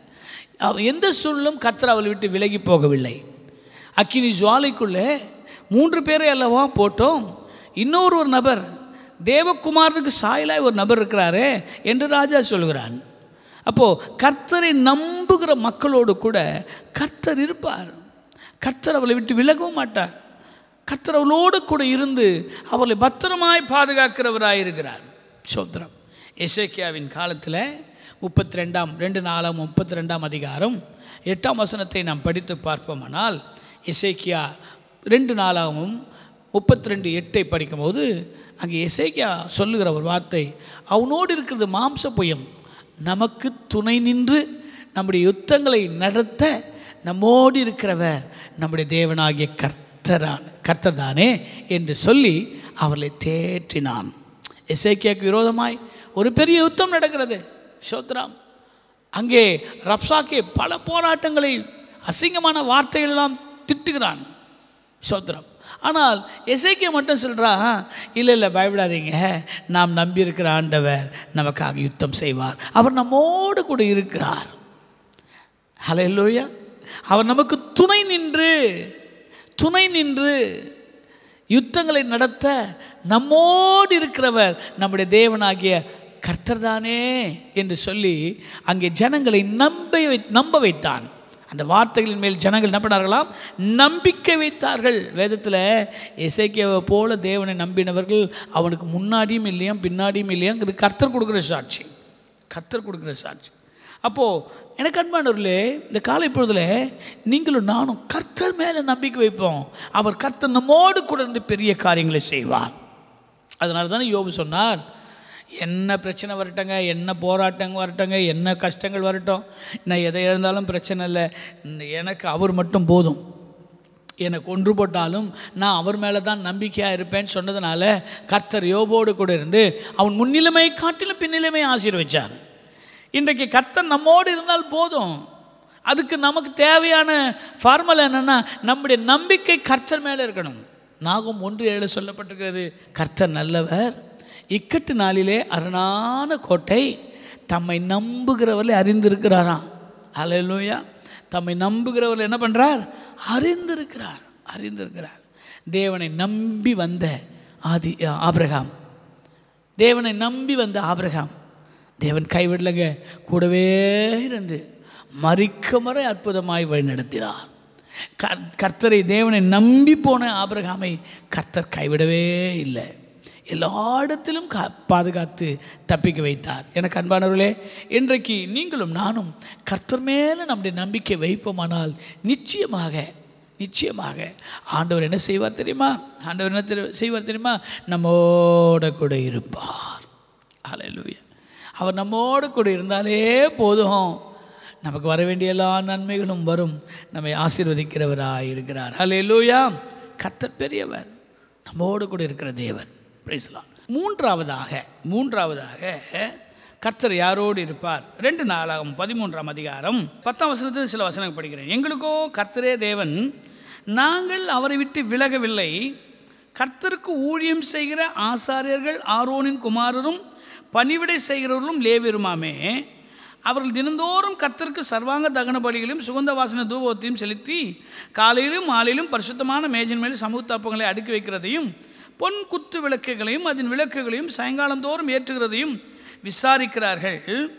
A: அவ எந்த சூழலும் கர்த்தர் அவளை விட்டு விலகி போகவில்லை அக்கினி ஜுவாலைக்குள்ளே மூன்று பேரை அல்லவா போட்டோம் இன்னொரு ஒரு நபர் தேவகுமாரனுக்கு சாயலாய் ஒரு நபர் இருக்கிறாரே என்று ராஜா சொல்கிறான் அப்போது கர்த்தரை நம்புகிற மக்களோடு கூட கர்த்தர் இருப்பார் கர்த்தர் அவளை விட்டு விலகவும் மாட்டார் கர்த்தர் அவளோடு கூட இருந்து அவளை பத்திரமாய் பாதுகாக்கிறவராய் இருக்கிறார் சோத்திரம் எசேக்கியாவின் காலத்தில் முப்பத்தி ரெண்டாம் ரெண்டு நாலாம் முப்பத்தி ரெண்டாம் அதிகாரம் எட்டாம் வசனத்தை நாம் படித்து பார்ப்போமானால் எசேக்கியா ரெண்டு நாளாகவும் முப்பத்தி ரெண்டு எட்டை படிக்கும்போது அங்கே எசேக்கியா சொல்லுகிற ஒரு வார்த்தை அவனோடு இருக்கிறது மாம்ச புயம் நமக்கு துணை நின்று நம்முடைய யுத்தங்களை நடத்த நம்மோடு இருக்கிறவர் நம்முடைய தேவனாகிய கர்த்தரான் கர்த்தர்தானே என்று சொல்லி அவர்களை தேற்றினான் எசேக்கியாக்கு விரோதமாய் ஒரு பெரிய யுத்தம் நடக்கிறது சோத்ராம் அங்கே ரப்சாக்கே பல போராட்டங்களை அசிங்கமான வார்த்தைகள் எல்லாம் திட்டுகிறான் சோத்ரம் ஆனால் எசைக்கிய மட்டும் சொல்கிறான் இல்லை இல்லை பயப்படாதீங்க நாம் நம்பியிருக்கிற ஆண்டவர் நமக்காக யுத்தம் செய்வார் அவர் நம்மோடு கூட இருக்கிறார் ஹலோயா அவர் நமக்கு துணை நின்று துணை நின்று யுத்தங்களை நடத்த நம்மோடு இருக்கிறவர் நம்முடைய தேவனாகிய கர்த்தர்தானே என்று சொல்லி அங்கே ஜனங்களை நம்ப வை நம்ப வைத்தான் அந்த வார்த்தைகளின் மேல் ஜனங்கள் என்ன பண்ணார்களாம் நம்பிக்கை வைத்தார்கள் வேதத்தில் இசைக்கியவை போல தேவனை நம்பினவர்கள் அவனுக்கு முன்னாடியும் இல்லையா பின்னாடியும் இல்லையாங்கிறது கர்த்தர் கொடுக்குற சாட்சி கர்த்தர் கொடுக்குற சாட்சி அப்போது எனக்கு அன்பானவர்களே இந்த காலை பொழுதில் நீங்களும் நானும் கர்த்தர் மேலே நம்பிக்கை வைப்போம் அவர் கர்த்தர் நம்மோடு கூட இருந்து பெரிய காரியங்களை செய்வார் அதனால தானே யோபு சொன்னார் என்ன பிரச்சனை வரட்டங்க என்ன போராட்டங்க வரட்டங்க என்ன கஷ்டங்கள் வரட்டும் நான் எதை இழந்தாலும் பிரச்சனை இல்லை எனக்கு அவர் மட்டும் போதும் என்னை கொன்று போட்டாலும் நான் அவர் மேலே தான் நம்பிக்கையாக இருப்பேன்னு சொன்னதுனால கர்த்தர் யோபோடு கூட இருந்து அவன் முன்னிலைமை காட்டிலும் பின்னிலைமை ஆசீர்வச்சார் இன்றைக்கு கர்த்தர் நம்மோடு இருந்தால் போதும் அதுக்கு நமக்கு தேவையான ஃபார்முலா என்னென்னா நம்முடைய நம்பிக்கை கர்த்தர் மேலே இருக்கணும் நாகம் ஒன்று ஏழு சொல்லப்பட்டிருக்கிறது கர்த்தர் நல்லவர் இக்கட்டு நாளிலே அரணான கோட்டை தம்மை நம்புகிறவர்களை அறிந்திருக்கிறாராம் அலையலூயா தம்மை நம்புகிறவர்கள் என்ன பண்ணுறார் அறிந்திருக்கிறார் அறிந்திருக்கிறார் தேவனை நம்பி வந்த ஆதி ஆபிரகாம் தேவனை நம்பி வந்த ஆபிரகாம் தேவன் கைவிடலைங்க கூடவே இருந்து மறிக்க மறை அற்புதமாய் வழிநடத்தினார் கர் கர்த்தரை தேவனை நம்பி போன ஆபிரகாமை கர்த்தர் கைவிடவே இல்லை எல்லா இடத்திலும் கா பாதுகாத்து தப்பிக்க வைத்தார் எனக்கு அன்பானவர்களே இன்றைக்கு நீங்களும் நானும் கர்த்தர் மேலே நம்முடைய நம்பிக்கை வைப்போமானால் நிச்சயமாக நிச்சயமாக ஆண்டவர் என்ன செய்வார் தெரியுமா ஆண்டவர் என்ன தெரி- செய்வார் தெரியுமா நம்மோட கூட இருப்பார் ஹalleluya அவர் நம்மோடு கூட இருந்தாலே போதும் நமக்கு வர வேண்டிய எல்லா நன்மைகளும் வரும் நம்மை ஆசீர்வதிக்கிறவராக இருக்கிறார் ஹalleluya கர்த்தர் பெரியவர் நம்மோடு கூட இருக்கிற தேவன் பிரைஸ்லாம் மூன்றாவதாக மூன்றாவதாக கர்த்தர் யாரோடு இருப்பார் ரெண்டு நாளாகும் பதிமூன்றாம் அதிகாரம் பத்தாம் வசனத்தில் சில வசனங்கள் படிக்கிறேன் எங்களுக்கோ கர்த்தரே தேவன் நாங்கள் அவரை விட்டு விலகவில்லை கர்த்தருக்கு ஊழியம் செய்கிற ஆசாரியர்கள் ஆரோனின் குமாரரும் பணிவிடை செய்கிறவர்களும் லேவியருமாமே அவர்கள் தினந்தோறும் கர்த்தருக்கு சர்வாங்க தகன பலிகளையும் சுகந்த வாசன தூபத்தையும் செலுத்தி காலையிலும் மாலையிலும் பரிசுத்தமான மேஜின் மேல் சமூகத்தாப்பங்களை அடுக்கி வைக்கிறதையும் பொன் குத்து விளக்குகளையும் அதன் விளக்குகளையும் சாயங்காலம் தோறும் ஏற்றுகிறதையும் விசாரிக்கிறார்கள்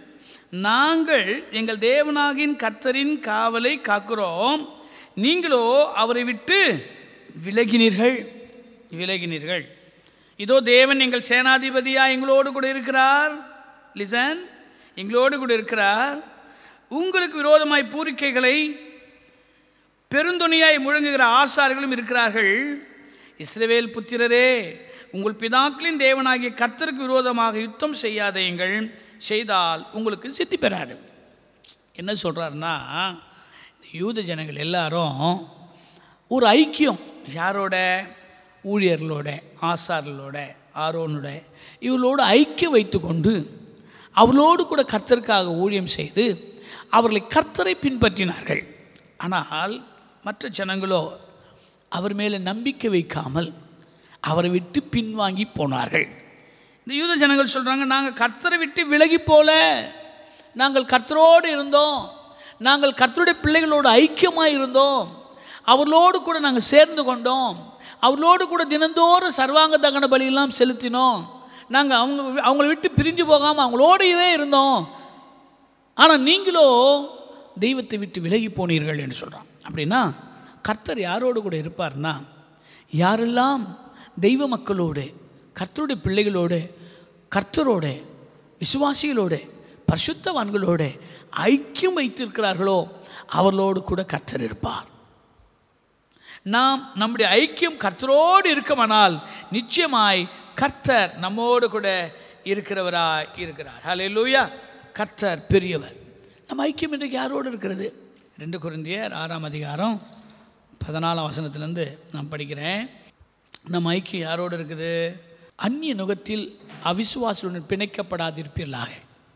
A: நாங்கள் எங்கள் தேவனாகின் கர்த்தரின் காவலை காக்கிறோம் நீங்களோ அவரை விட்டு விலகினீர்கள் விலகினீர்கள் இதோ தேவன் எங்கள் சேனாதிபதியா எங்களோடு கூட இருக்கிறார் லிசன் எங்களோடு கூட இருக்கிறார் உங்களுக்கு விரோதமாய் பூரிக்கைகளை பெருந்தொனியாய் முழங்குகிற ஆசார்களும் இருக்கிறார்கள் இஸ்ரவேல் புத்திரரே உங்கள் பிதாக்களின் தேவனாகிய கர்த்தருக்கு விரோதமாக யுத்தம் செய்யாதேங்கள் செய்தால் உங்களுக்கு சித்தி பெறாது என்ன சொல்கிறாருன்னா யூத ஜனங்கள் எல்லாரும் ஒரு ஐக்கியம் யாரோட ஊழியர்களோட ஆசார்களோட ஆரோனோட இவர்களோடு ஐக்கியம் வைத்துக்கொண்டு அவளோடு கூட கர்த்தருக்காக ஊழியம் செய்து அவர்களை கர்த்தரை பின்பற்றினார்கள் ஆனால் மற்ற ஜனங்களோ அவர் மேலே நம்பிக்கை வைக்காமல் அவரை விட்டு பின்வாங்கி போனார்கள் இந்த யூத ஜனங்கள் சொல்கிறாங்க நாங்கள் கர்த்தரை விட்டு விலகி போல நாங்கள் கர்த்தரோடு இருந்தோம் நாங்கள் கர்த்தருடைய பிள்ளைகளோடு ஐக்கியமாக இருந்தோம் அவர்களோடு கூட நாங்கள் சேர்ந்து கொண்டோம் அவர்களோடு கூட தினந்தோறும் சர்வாங்க தகன பலியெல்லாம் செலுத்தினோம் நாங்கள் அவங்க அவங்கள விட்டு பிரிஞ்சு போகாமல் அவங்களோடையே இருந்தோம் ஆனால் நீங்களோ தெய்வத்தை விட்டு விலகி போனீர்கள் என்று சொல்கிறான் அப்படின்னா கர்த்தர் யாரோடு கூட இருப்பார்னா யாரெல்லாம் தெய்வ மக்களோடு கர்த்தருடைய பிள்ளைகளோடு கர்த்தரோடு விசுவாசிகளோடு பரிசுத்தவான்களோடு ஐக்கியம் வைத்திருக்கிறார்களோ அவர்களோடு கூட கர்த்தர் இருப்பார் நாம் நம்முடைய ஐக்கியம் கர்த்தரோடு இருக்குமானால் நிச்சயமாய் கர்த்தர் நம்மோடு கூட இருக்கிறவராய் இருக்கிறார் ஹalleluya கர்த்தர் பெரியவர் நம்ம ஐக்கியம் இன்றைக்கு யாரோடு இருக்கிறது ரெண்டு குருந்தியர் ஆறாம் அதிகாரம் பதினாலாம் வசனத்திலேருந்து நான் படிக்கிறேன் நம்ம ஐக்கியம் யாரோடு இருக்குது அந்நிய நுகத்தில் அவிசுவாசுடன் பிணைக்கப்படாதிருப்பீர்களாக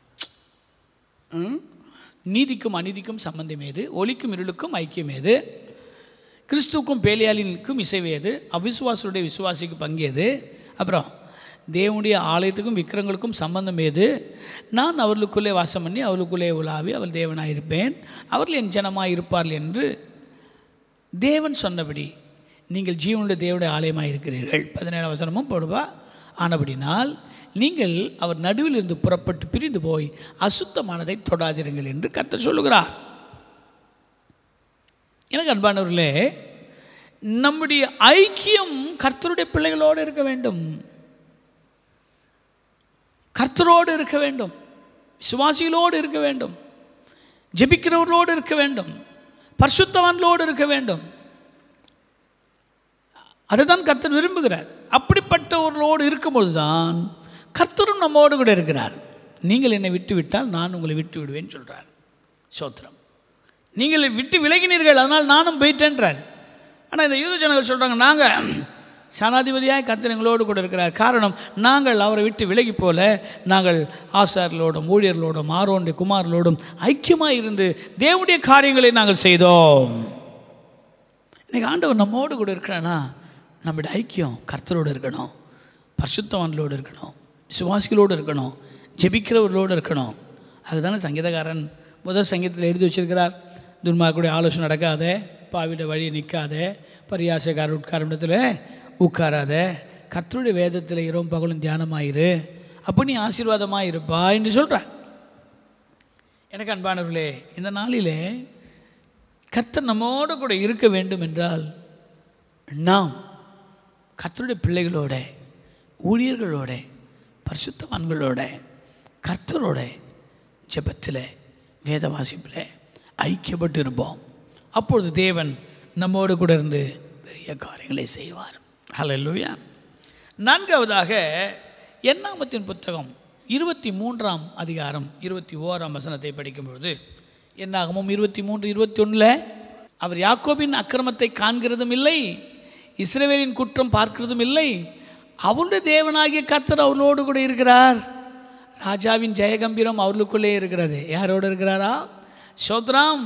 A: ம்? நீதிக்கும் அநீதிக்கும் சம்பந்தம் ஏது ஒளிக்கும் இருளுக்கும் ஐக்கியம் ஏது கிறிஸ்துவுக்கும் பேலியாளினுக்கும் இசைவேது அவிசுவாசுடைய விசுவாசிக்கு பங்கேது அப்புறம் தேவனுடைய ஆலயத்துக்கும் விக்கிரங்களுக்கும் சம்பந்தம் ஏது நான் அவர்களுக்குள்ளே வாசம் பண்ணி அவர்களுக்குள்ளே உலாவி அவள் தேவனாக இருப்பேன் அவர்கள் என் ஜனமாக இருப்பார்கள் என்று தேவன் சொன்னபடி நீங்கள் ஜீவனுடைய தேவனுடைய ஆலயமாக இருக்கிறீர்கள் பதினேழாம் வசனமும் போடுவா ஆனபடினால் நீங்கள் அவர் நடுவில் இருந்து புறப்பட்டு பிரிந்து போய் அசுத்தமானதை தொடாதிருங்கள் என்று கர்த்தர் சொல்லுகிறார் எனக்கு அன்பானவர்களே நம்முடைய ஐக்கியம் கர்த்தருடைய பிள்ளைகளோடு இருக்க வேண்டும் கர்த்தரோடு இருக்க வேண்டும் விசுவாசிகளோடு இருக்க வேண்டும் ஜெபிக்கிறவர்களோடு இருக்க வேண்டும் பரிசுத்தவான்களோடு இருக்க வேண்டும் அதை தான் கர்த்தர் விரும்புகிறார் அப்படிப்பட்டவர்களோடு இருக்கும்போது தான் கர்த்தரும் நம்மோடு கூட இருக்கிறார் நீங்கள் என்னை விட்டு விட்டால் நான் உங்களை விட்டு விடுவேன்னு சொல்கிறார் சோத்திரம் நீங்கள் விட்டு விலகினீர்கள் அதனால் நானும் போயிட்டேன்றார் ஆனால் இந்த யூத ஜனங்கள் சொல்கிறாங்க நாங்கள் சனாதிபதியாய் கர்த்தர் எங்களோடு கூட இருக்கிறார் காரணம் நாங்கள் அவரை விட்டு விலகி போல நாங்கள் ஆசார்களோடும் ஊழியர்களோடும் ஆரோனுடைய குமார்களோடும் ஐக்கியமாக இருந்து தேவனுடைய காரியங்களை நாங்கள் செய்தோம் இன்னைக்கு ஆண்டவர் நம்மோடு கூட இருக்கிறானா நம்முடைய ஐக்கியம் கர்த்தரோடு இருக்கணும் பரிசுத்தவான்களோடு இருக்கணும் விசுவாசிகளோடு இருக்கணும் ஜெபிக்கிறவர்களோடு இருக்கணும் அதுதானே சங்கீதக்காரன் முதல் சங்கீதத்தில் எழுதி வச்சிருக்கிறார் துன்மார்க்குடைய ஆலோசனை நடக்காத பாவிட வழி நிற்காத பரியாசக்கார உட்கார இடத்துல உட்காராத கர்த்தருடைய வேதத்தில் இரவும் பகலும் தியானமாயிரு அப்போ நீ ஆசீர்வாதமாக இருப்பா என்று சொல்கிறார் எனக்கு அன்பானவர்களே இந்த நாளிலே கர்த்தர் நம்மோடு கூட இருக்க வேண்டும் என்றால் நாம் கர்த்தருடைய பிள்ளைகளோட ஊழியர்களோட பரிசுத்தவான்களோட கர்த்தரோட ஜெபத்தில் வேத வாசிப்பில் ஐக்கியப்பட்டு இருப்போம் அப்பொழுது தேவன் நம்மோடு கூட இருந்து பெரிய காரியங்களை செய்வார் ஹalleluya நான்காவதாக எண்ணாமத்தின் புத்தகம் இருபத்தி மூன்றாம் அதிகாரம் இருபத்தி ஓராம் வசனத்தை படிக்கும்பொழுது என்னாகமும் இருபத்தி மூன்று இருபத்தி ஒன்றில் அவர் யாக்கோபின் அக்கிரமத்தை காண்கிறதும் இல்லை இஸ்ரவேலின் குற்றம் பார்க்கிறதும் இல்லை அவருடைய தேவனாகிய கர்த்தர் அவர்களோடு கூட இருக்கிறார் ராஜாவின் ஜெயகம்பீரம் அவர்களுக்குள்ளே இருக்கிறது யாரோடு இருக்கிறாரா சோத்ராம்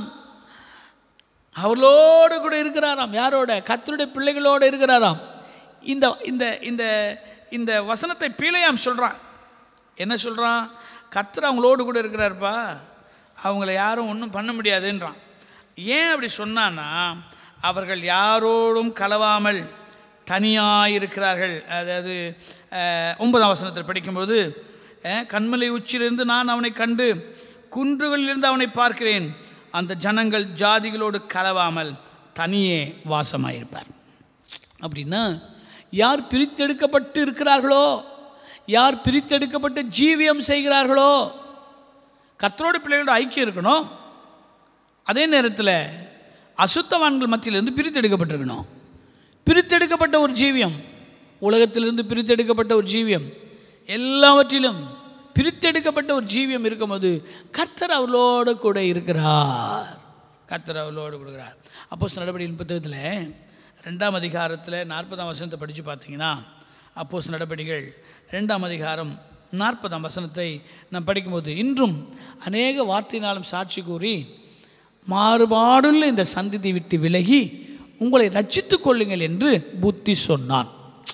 A: அவர்களோடு கூட இருக்கிறாராம் யாரோட கர்த்தருடைய பிள்ளைகளோடு இருக்கிறாராம் இந்த இந்த இந்த இந்த வசனத்தை பீலையாம் சொல்கிறான் என்ன சொல்கிறான் கர்த்தர் அவங்களோடு கூட இருக்கிறாருப்பா அவங்கள யாரும் ஒன்றும் பண்ண முடியாதுன்றான் ஏன் அப்படி சொன்னான்னா அவர்கள் யாரோடும் கலவாமல் தனியாக இருக்கிறார்கள் அதாவது அஹ், ஒன்பதாம் வசனத்தில் படிக்கும்போது அஹ், கண்மலை உச்சியிலிருந்து நான் அவனை கண்டு குன்றுகளிலிருந்து அவனை பார்க்கிறேன் அந்த ஜனங்கள் ஜாதிகளோடு கலவாமல் தனியே வாசமாயிருப்பார் அப்படின்னா யார் பிரித்தெடுக்கப்பட்டு இருக்கிறார்களோ யார் பிரித்தெடுக்கப்பட்டு ஜீவியம் செய்கிறார்களோ கர்த்தரோட பிள்ளைகளோட ஐக்கியம் இருக்கணும் அதே நேரத்தில் அசுத்தவான்கள் மத்தியிலிருந்து பிரித்தெடுக்கப்பட்டிருக்கணும் பிரித்தெடுக்கப்பட்ட ஒரு ஜீவியம் உலகத்திலிருந்து பிரித்தெடுக்கப்பட்ட ஒரு ஜீவியம் எல்லாவற்றிலும் பிரித்தெடுக்கப்பட்ட ஒரு ஜீவியம் இருக்கும்போது கர்த்தர் அவர்களோடு கூட இருக்கிறார் கர்த்தர் அவர்களோடு கொடுக்கிறார் அப்போஸ் நடவடிக்கையின் புத்தகத்தில் ரெண்டாம் அதிகாரத்தில் நாற்பதாம் வசனத்தை படித்து பார்த்தீங்கன்னா அப்போஸ் நடவடிக்கைகள் ரெண்டாம் அதிகாரம் நாற்பதாம் வசனத்தை நான் படிக்கும்போது இன்றும் அநேக வார்த்தையினாலும் சாட்சி கூறி மாறுபாடுள்ள இந்த சந்ததி விட்டு விலகி உங்களை ரட்சித்துக் கொள்ளுங்கள் என்று புத்தி சொன்னான்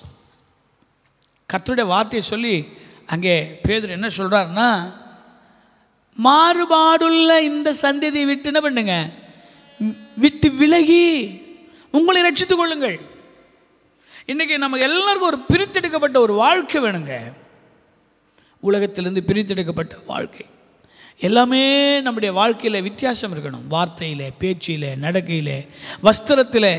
A: கர்த்தருடைய வார்த்தையை சொல்லி அங்கே பேதுரு என்ன சொல்கிறாருன்னா மாறுபாடுள்ள இந்த சந்ததியை விட்டு என்ன பண்ணுங்க வி- விட்டு விலகி உங்களை ரட்சித்துக் கொள்ளுங்கள் இன்றைக்கி நமக்கு எல்லாருக்கும் ஒரு பிரித்தெடுக்கப்பட்ட ஒரு வாழ்க்கை வேணுங்க உலகத்திலிருந்து பிரித்தெடுக்கப்பட்ட வாழ்க்கை எல்லாமே நம்முடைய வாழ்க்கையில் வித்தியாசம் இருக்கணும் வார்த்தையில் பேச்சில் நடக்கையில் வஸ்திரத்தில்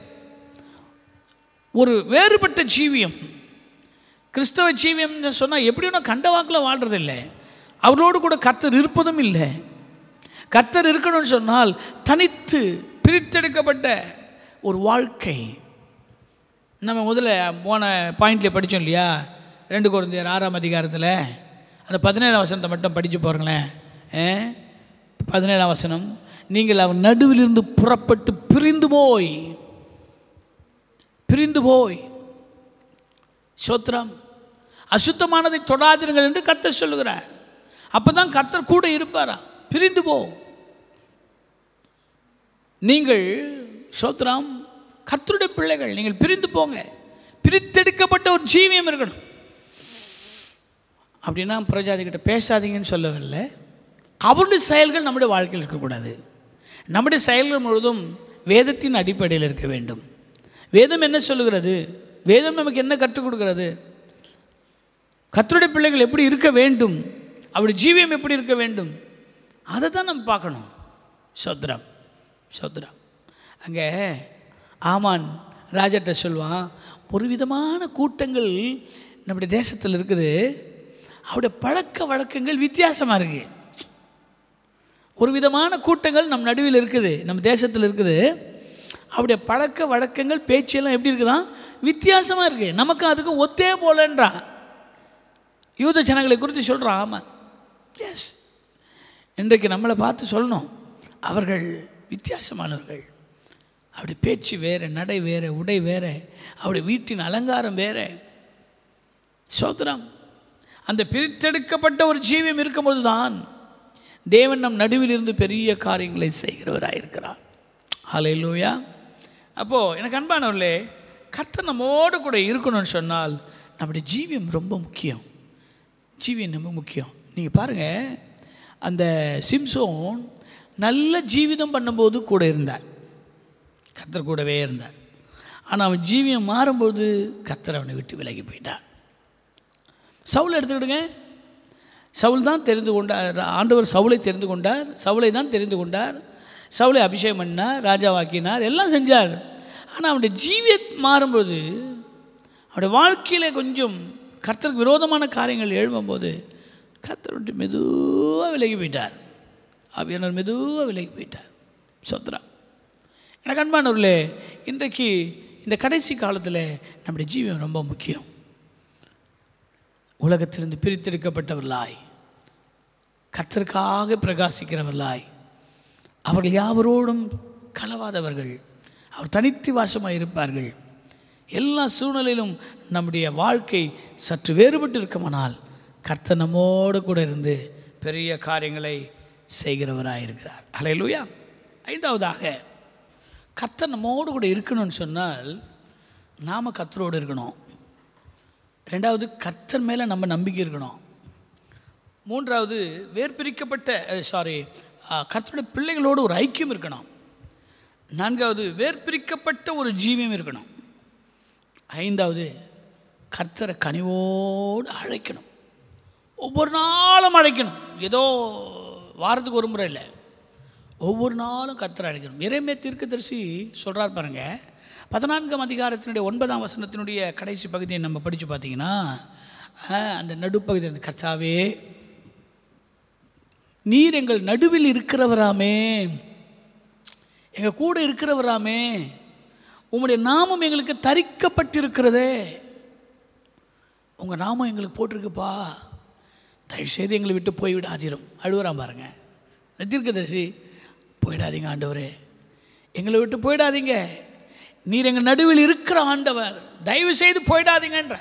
A: ஒரு வேறுபட்ட ஜீவியம் கிறிஸ்தவ ஜீவியம்னு சொன்னால் எப்படி ஒன்றும் கண்ட வாக்கில் வாழ்கிறதில்லை அவரோடு கூட கர்த்தர் இருப்பதும் இல்லை கர்த்தர் இருக்கணும்னு சொன்னால் தனித்து பிரித்தெடுக்கப்பட்ட ஒரு வாழ்க்கை நம்ம முதல்ல போன பாயிண்டில் படித்தோம் இல்லையா ரெண்டு குழந்தையர் ஆறாம் அதிகாரத்தில் அந்த பதினேழாம் வசனத்தை மட்டும் படித்து பாருங்களேன் ஆ? பதினேழாம் வசனம் நீங்கள் அவன் நடுவிலிருந்து புறப்பட்டு பிரிந்து போய் பிரிந்து போய் சோத்திரம் அசுத்தமானதை தொடாதீர்கள் என்று கர்த்தர் சொல்லுகிறார் அப்போ தான் கர்த்தர் கூட இருப்பாரா பிரிந்து போ நீங்கள் சோத்ராம் கர்த்தருடைய பிள்ளைகள் நீங்கள் பிரிந்து போங்க பிரித்தெடுக்கப்பட்ட ஒரு ஜீவியம் இருக்கணும் அப்படின்னா பிரஜாதிகிட்ட பேசாதீங்கன்னு சொல்லவில்லை அவருடைய செயல்கள் நம்முடைய வாழ்க்கையில் இருக்கக்கூடாது நம்முடைய செயல்கள் முழுவதும் வேதத்தின் அடிப்படையில் இருக்க வேண்டும் வேதம் என்ன சொல்லுகிறது வேதம் நமக்கு என்ன கற்றுக் கொடுக்கிறது கர்த்தருடைய பிள்ளைகள் எப்படி இருக்க வேண்டும் அவருடைய ஜீவியம் எப்படி இருக்க வேண்டும் அதை தான் நம்ம பார்க்கணும் சோத்ரம் சோத்ரம் அங்கே ஆமான் ராஜாட்ட சொல்லுவான் ஒரு விதமான கூட்டங்கள் நம்முடைய தேசத்தில் இருக்குது அவருடைய பழக்க வழக்கங்கள் வித்தியாசமாக இருக்குது ஒரு விதமான கூட்டங்கள் நம் நடுவில் இருக்குது நம்ம தேசத்தில் இருக்குது அவருடைய பழக்க வழக்கங்கள் பேச்செல்லாம் எப்படி இருக்குதான் வித்தியாசமாக இருக்குது நமக்கு அதுக்கு ஒத்தே போலன்றான் யூத ஜனங்களை குறித்து சொல்கிறான் ஆமாம் எஸ் இன்றைக்கு நம்மளை பார்த்து சொல்லணும் அவர்கள் வித்தியாசமானவர்கள் அப்படி பேச்சு வேறு நடை வேறு உடை வேறு அவருடைய வீட்டின் அலங்காரம் வேறு சோதரம் அந்த பிரித்தெடுக்கப்பட்ட ஒரு ஜீவியம் இருக்கும்போது தான் தேவன் நம் நடுவில் இருந்து பெரிய காரியங்களை செய்கிறவராக இருக்கிறார் ஹalleluya அப்போது எனக்கு அன்பானவர்களே கர்த்தர் நம்மோடு கூட இருக்கணும்னு சொன்னால் நம்முடைய ஜீவியம் ரொம்ப முக்கியம் ஜீவியம் ரொம்ப முக்கியம் நீங்கள் பாருங்கள் அந்த சிம்சோன் நல்ல ஜீவிதம் பண்ணும்போது கூட இருந்தார் கர்த்தர் கூடவே இருந்தார் ஆனால் அவன் ஜீவியம் மாறும்போது கர்த்தர் அவனை விட்டு விலகி போயிட்டான் சவுல் எடுத்துக்கிடுங்க சவுல் தான் தெரிந்து கொண்டார் ஆண்டவர் சவுலை தெரிந்து கொண்டார் சவுலை தான் தெரிந்து கொண்டார் சவுலை அபிஷேகம் பண்ணார் ராஜாவாக்கினார் எல்லாம் செஞ்சார் ஆனால் அவனுடைய ஜீவியம் மாறும்போது அவனுடைய வாழ்க்கையில் கொஞ்சம் கர்த்தருக்கு விரோதமான காரியங்கள் எழும்பும்போது கர்த்தர் விட்டு மெதுவாக விலகி போயிட்டார் ஆவியானவர் மெதுவாக விலகி போயிட்டார் சொத்ரா எனக்கு அன்பானவர்களே இன்றைக்கு இந்த கடைசி காலத்தில் நம்முடைய ஜீவியம் ரொம்ப முக்கியம் உலகத்திலிருந்து பிரித்தெடுக்கப்பட்டவர்களாய் கர்த்தருக்காக பிரகாசிக்கிறவர்களாய் அவர்கள் யாவரோடும் கலவாதவர்கள் அவர் தனித்து வாசமாக இருப்பார்கள் எல்லா சூழ்நிலையிலும் நம்முடைய வாழ்க்கை சற்று வேறுபட்டு இருக்குமானால் கர்த்தர் நம்மோடு கூட இருந்து பெரிய காரியங்களை செய்கிறவராக இருக்கிறார் அலையலூயா ஐந்தாவதாக கர்த்தர் நம்மோடு கூட இருக்கணும்னு சொன்னால் நாம் கர்த்தரோடு இருக்கணும் ரெண்டாவது கர்த்தர் மேலே நம்ம நம்பிக்கை இருக்கணும் மூன்றாவது வேர்பிரிக்கப்பட்ட சாரி கர்த்தருடைய பிள்ளைகளோடு ஒரு ஐக்கியம் இருக்கணும் நான்காவது வேர்பிரிக்கப்பட்ட ஒரு ஜீவியம் இருக்கணும் ஐந்தாவது கர்த்தரை கனிவோடு அழைக்கணும் ஒவ்வொரு நாளும் அழைக்கணும் ஏதோ வாரத்துக்கு ஒரு முறை இல்லை ஒவ்வொரு நாளும் கர்த்தரை அழைக்கணும் இறைமே தீர்க்கதரிசி சொல்கிறார் பாருங்க பதினான்காம் அதிகாரத்தினுடைய ஒன்பதாம் வசனத்தினுடைய கடைசி பகுதியை நம்ம படித்து பார்த்தீங்கன்னா ஆஹ், அந்த நடுப்பகுதி அந்த கர்த்தாவே நீர் எங்கள் நடுவில் இருக்கிறவராமே எங்கள் கூட இருக்கிறவராமே உம்முடைய நாமம் எங்களுக்கு தரிக்கப்பட்டிருக்கிறதே உங்கள் நாமம் எங்களுக்கு போட்டிருக்குப்பா தயவுசெய்து எங்களை விட்டு போய்விடாதீரும் அழுகுறான் பாருங்க நெத்திருக்கதர்சி போயிடாதீங்க ஆண்டவரே எங்களை விட்டு போயிடாதீங்க நீர் எங்கள் நடுவில் இருக்கிற ஆண்டவர் தயவு செய்து போயிடாதீங்கன்ற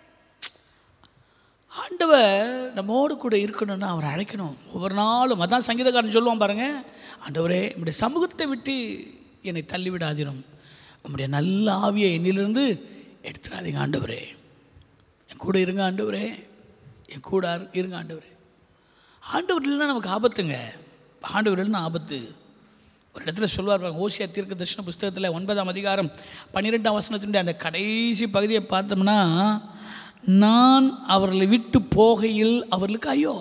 A: ஆண்டவர் நம்மோடு கூட இருக்கணும்னா அவரை அழைக்கணும் ஒவ்வொரு நாளும் அதான் சங்கீதக்காரன் சொல்லுவான் பாருங்க ஆண்டவரே உம்முடைய சமூகத்தை விட்டு என்னை தள்ளிவிடாதிரும் உம்முடைய நல்ல ஆவியை என்னிலிருந்து எடுத்துடாதீங்க ஆண்டவரே என் கூட இருங்க ஆண்டவரே என் கூட இரு- இருங்க ஆண்டவரே ஆண்டவர் இல்லைன்னா நமக்கு ஆபத்துங்க ஆண்டவர் இல்லைன்னா ஆபத்து ஒரு இடத்துல சொல்வார் பாருங்க, ஓசியா தீர்க்க தரிசன புஸ்தகத்தில் ஒன்பதாம் அதிகாரம் பன்னிரெண்டாம் வசனத்தினுடைய அந்த கடைசி பகுதியை பார்த்தோம்னா நான் அவர்களை விட்டு போகையில் அவர்களுக்கு ஐயோ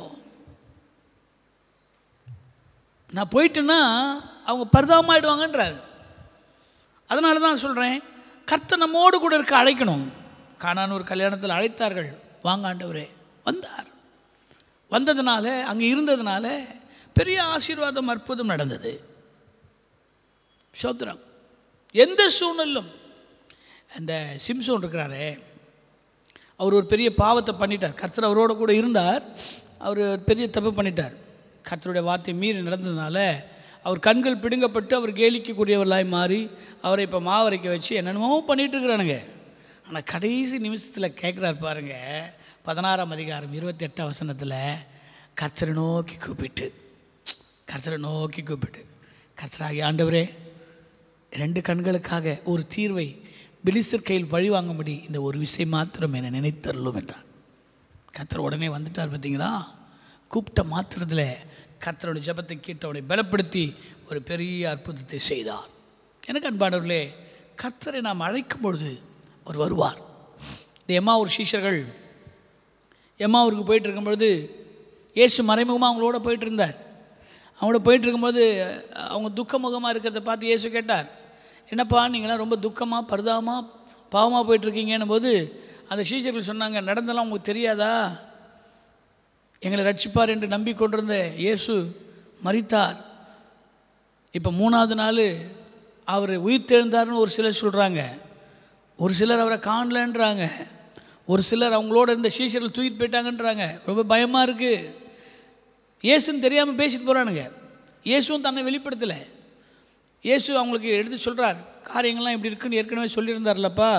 A: நான் போயிட்டேன்னா அவங்க பரிதாபமாயிடுவாங்கன்றார் அதனால தான் சொல்கிறேன் கர்த்தர் நம்மோடு கூட இருக்க அழைக்கணும் காணான் ஒரு கல்யாணத்தில் அழைத்தார்கள் வாங்க ஆண்டவரே வந்தார் வந்ததுனால அங்கே இருந்ததுனால பெரிய ஆசீர்வாதம் அற்புதம் நடந்தது சோத்திரம் எந்த சூழ்நிலும் அந்த சிம்சோன் இருக்கிறாரே அவர் ஒரு பெரிய பாவத்தை பண்ணிட்டார் கர்த்தர் அவரோட கூட இருந்தார் அவர் ஒரு பெரிய தப்பு பண்ணிட்டார் கர்த்தருடைய வார்த்தை மீறி நடந்ததுனால அவர் கண்கள் பிடுங்கப்பட்டு அவர் கேலிக்கக்கூடியவர்களாய் மாறி அவரை இப்போ மாவரைக்க வச்சு என்னென்னமோ பண்ணிட்டு இருக்கிறானுங்க ஆனால் கடைசி நிமிஷத்தில் கேட்குறாரு பாருங்க பதினாறாம் அதிகாரம் இருபத்தி எட்டாம் வசனத்தில் கர்த்தரை நோக்கி கூப்பிட்டு கர்த்தரை நோக்கி கூப்பிட்டு கர்த்தராகி ஆண்டவரே ரெண்டு கண்களுக்காக ஒரு தீர்வை பிலிஸ்தர் கையில் வழி வாங்கும்படி இந்த ஒரு விஷயம் மாத்திரம் என்னை நினைத்தருளும் என்றார் கர்த்தர் உடனே வந்துட்டார் பார்த்தீங்களா கூப்பிட்ட மாத்திரத்தில் கர்த்தருடைய ஜெபத்தை கேட்டு அவனை பலப்படுத்தி ஒரு பெரிய அற்புதத்தை செய்தார் எனக்கு அன்பானவர்களே கர்த்தரை நாம் அழைக்கும் பொழுது அவர் வருவார் இந்த எம்மா ஒரு சீஷர்கள் எம்மாவூருக்கு போயிட்டு இருக்கும்பொழுது இயேசு மறைமுகமாக அவங்களோட போயிட்டு இருந்தார் அவங்களோட போயிட்டு இருக்கும்போது அவங்க துக்கமுகமாக இருக்கிறத பார்த்து இயேசு கேட்டார் என்னப்பா நீங்களாம் ரொம்ப துக்கமாக பரிதாபமாக பாவமாக போயிட்டுருக்கீங்கன்னும் போது அந்த சீஷர்கள் சொன்னாங்க நடந்தெல்லாம் உங்களுக்கு தெரியாதா எங்களை ரட்சிப்பார் என்று நம்பிக்கொண்டிருந்த இயேசு மரித்தார் இப்போ மூணாவது நாள் அவர் உயிர் தெழுந்தார்னு ஒரு சிலர் சொல்கிறாங்க ஒரு சிலர் அவரை காணலன்றாங்க ஒரு சிலர் அவங்களோட இருந்த சீஷர்கள் தூக்கிட்டு போயிட்டாங்கன்றாங்க ரொம்ப பயமாக இருக்குது இயேசுன்னு தெரியாமல் பேசிட்டு போகிறானுங்க இயேசுவும் தன்னை வெளிப்படுத்தலை இயேசு அவங்களுக்கு எடுத்து சொல்கிறார் காரியங்கள்லாம் இப்படி இருக்குன்னு ஏற்கனவே சொல்லியிருந்தார்லப்பா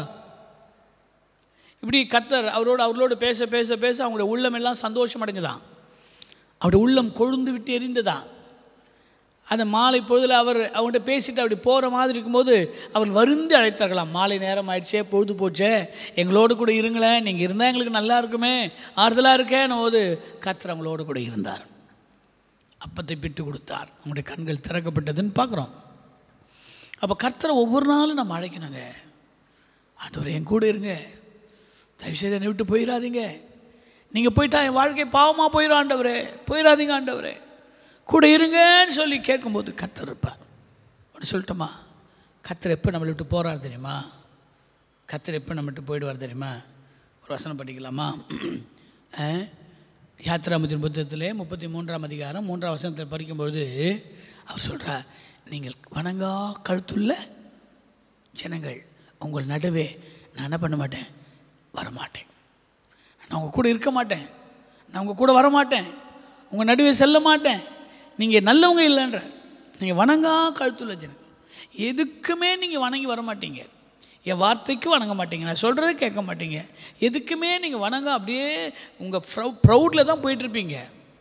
A: இப்படி கத்தர் அவரோட அவர்களோடு பேச பேச பேச அவங்களுடைய உள்ளம் எல்லாம் சந்தோஷம் அடைஞ்சுதான் அவருடைய உள்ளம் கொழுந்து விட்டு எரிந்துதான் அந்த மாலை பொழுதில் அவர் அவங்கள்ட்ட பேசிட்டு அப்படி போகிற மாதிரி இருக்கும்போது அவர் வருந்தி அழைத்தார்களாம் மாலை நேரம் ஆயிடுச்சே பொழுது போச்சே எங்களோடு கூட இருங்களேன் நீங்கள் இருந்தால் எங்களுக்கு நல்லா இருக்குமே ஆறுதலாக இருக்கேன்னு போது கத்தர் அவங்களோடு கூட இருந்தார் அப்பத்தை பிட்டு கொடுத்தார் அவங்களுடைய கண்கள் திறக்கப்பட்டதுன்னு பார்க்குறோம் அப்போ கர்த்தரை ஒவ்வொரு நாளும் நம்ம அழைக்கணுங்க ஆண்டவர் என் கூட இருங்க தயவுசெய்து என்னை விட்டு போயிடாதீங்க நீங்கள் போயிட்டா என் வாழ்க்கை பாவமாக போயிடும் ஆண்டவரே போயிடாதீங்க ஆண்டவரே கூட இருங்கன்னு சொல்லி கேட்கும்போது கத்தர் இருப்பார் ஒன்று சொல்லட்டுமா கத்தர் எப்போ நம்மளை விட்டு போகிறார் தெரியுமா கத்தர் எப்போ நம்ம விட்டு போயிடுவார் தெரியுமா ஒரு வசனம் படிக்கலாமா அஹ், யாத்திராமத்தின் புத்தகத்திலே முப்பத்தி மூன்றாம் அதிகாரம் மூன்றாம் வசனத்தில் படிக்கும்பொழுது அவர் சொல்கிறார் நீங்கள் வணங்கா கழுத்துள்ள ஜனங்கள் உங்கள் நடுவே நான் என்ன பண்ண மாட்டேன் வரமாட்டேன் நான் உங்கள் கூட இருக்க மாட்டேன் நான் உங்கள் கூட வர மாட்டேன் உங்கள் நடுவே செல்ல மாட்டேன் நீங்கள் நல்லவங்க இல்லைன்ற நீங்கள் வணங்கா கழுத்துள்ள ஜனங்கள் எதுக்குமே நீங்கள் வணங்கி வர மாட்டீங்க என் வார்த்தைக்கு வணங்க மாட்டீங்க நான் சொல்கிறத கேட்க மாட்டீங்க எதுக்குமே நீங்கள் வணங்க அப்படியே உங்கள் ப்ரௌ ப்ரௌடில் தான் போயிட்டுருப்பீங்க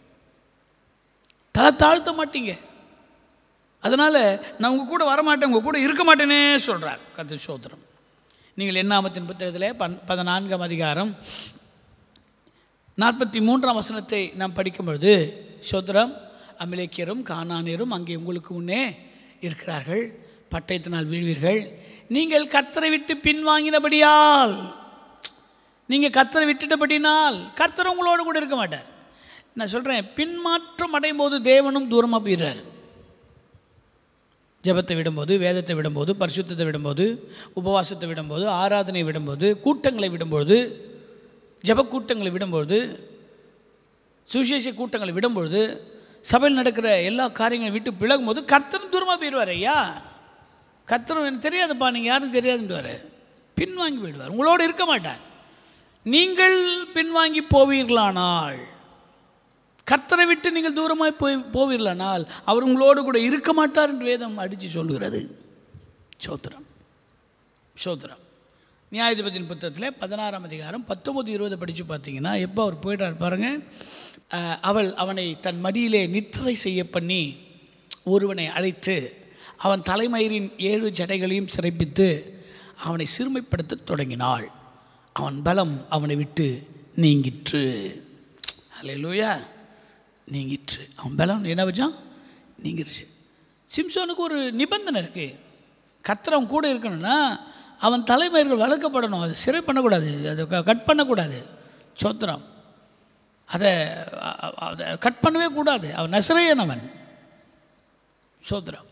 A: தலை தாழ்த்த மாட்டீங்க அதனால் நான் உங்கள் கூட வரமாட்டேன் உங்கள் கூட இருக்க மாட்டேனே சொல்கிறார் கத்து சோத்திரம் நீங்கள் எண்ணாமத்தின் புத்தகத்தில் பன் பதினான்காம் அதிகாரம் நாற்பத்தி மூன்றாம் வசனத்தை நாம் படிக்கும் பொழுது சோத்திரம் அமிலேக்கியரும் கானானியரும் அங்கே உங்களுக்கு முன்னே இருக்கிறார்கள் பட்டயத்தினால் வீழ்வீர்கள் நீங்கள் கர்த்தரை விட்டு பின்வாங்கினபடியால் நீங்கள் கர்த்தரை விட்டுட்டபடினால் கர்த்தர் உங்களோடு கூட இருக்க மாட்டார் நான் சொல்கிறேன் பின்மாற்றம் அடையும் போது தேவனும் தூரமாக போயிடுறாரு ஜெபத்தை விடும்போது வேதத்தை விடும்போது பரிசுத்தத்தை விடும்போது உபவாசத்தை விடும்போது ஆராதனை விடும்போது கூட்டங்களை விடும்போது ஜெப கூட்டங்களை விடும்போது சுவிசேஷ கூட்டங்களை விடும்பொழுது சபையில் நடக்கிற எல்லா காரியங்களையும் விட்டு பிளகும்போது கர்த்தரும் தூரமாக போயிடுவார் ஐயா கர்த்தரும் எனக்கு தெரியாதுப்பா நீங்கள் யாரும் தெரியாதுன்றார் பின்வாங்கி போயிடுவார் உங்களோடு இருக்க மாட்டார் நீங்கள் பின்வாங்கி போவீர்களானால் கர்த்தரை விட்டு நீங்கள் தூரமாய் போய் போவீர்களானால் அவர் உங்களோடு கூட இருக்க மாட்டார் என்று வேதம் அடித்து சொல்லுகிறது சோத்திரம் சோத்திரம் நியாயாதிபதியின் புத்தகத்தில் பதினாறாம் அதிகாரம் பத்தொம்பது இருபது படித்து பார்த்தீங்கன்னா எப்போ அவர் போயிட்டார் பாருங்கள் அஹ், அவள் அவனை தன் மடியிலே நித்திரை செய்ய பண்ணி ஒருவனை அழைத்து அவன் தலைமயிரின் ஏழு ஜடைகளையும் சிறைப்பித்து அவனை சிறுமைப்படுத்த தொடங்கினாள் அவன் பலம் அவனை விட்டு நீங்கிற்று அல்லேலூயா நீங்கிற்று அவன் பலம் என்ன வச்சான் நீங்கிருச்சு சிம்சோனுக்கு ஒரு நிபந்தனை இருக்குது கர்த்தர் அவன் கூட இருக்கணும்னா அவன் தலைமயிர்கள் வளர்க்கப்படணும் அது சிறை பண்ணக்கூடாது அது க- கட் பண்ணக்கூடாது சோத்திரம் அதை அ- அ- அதை கட் பண்ணவே கூடாது அவன் நசரேயன் அவன் சோத்திரம்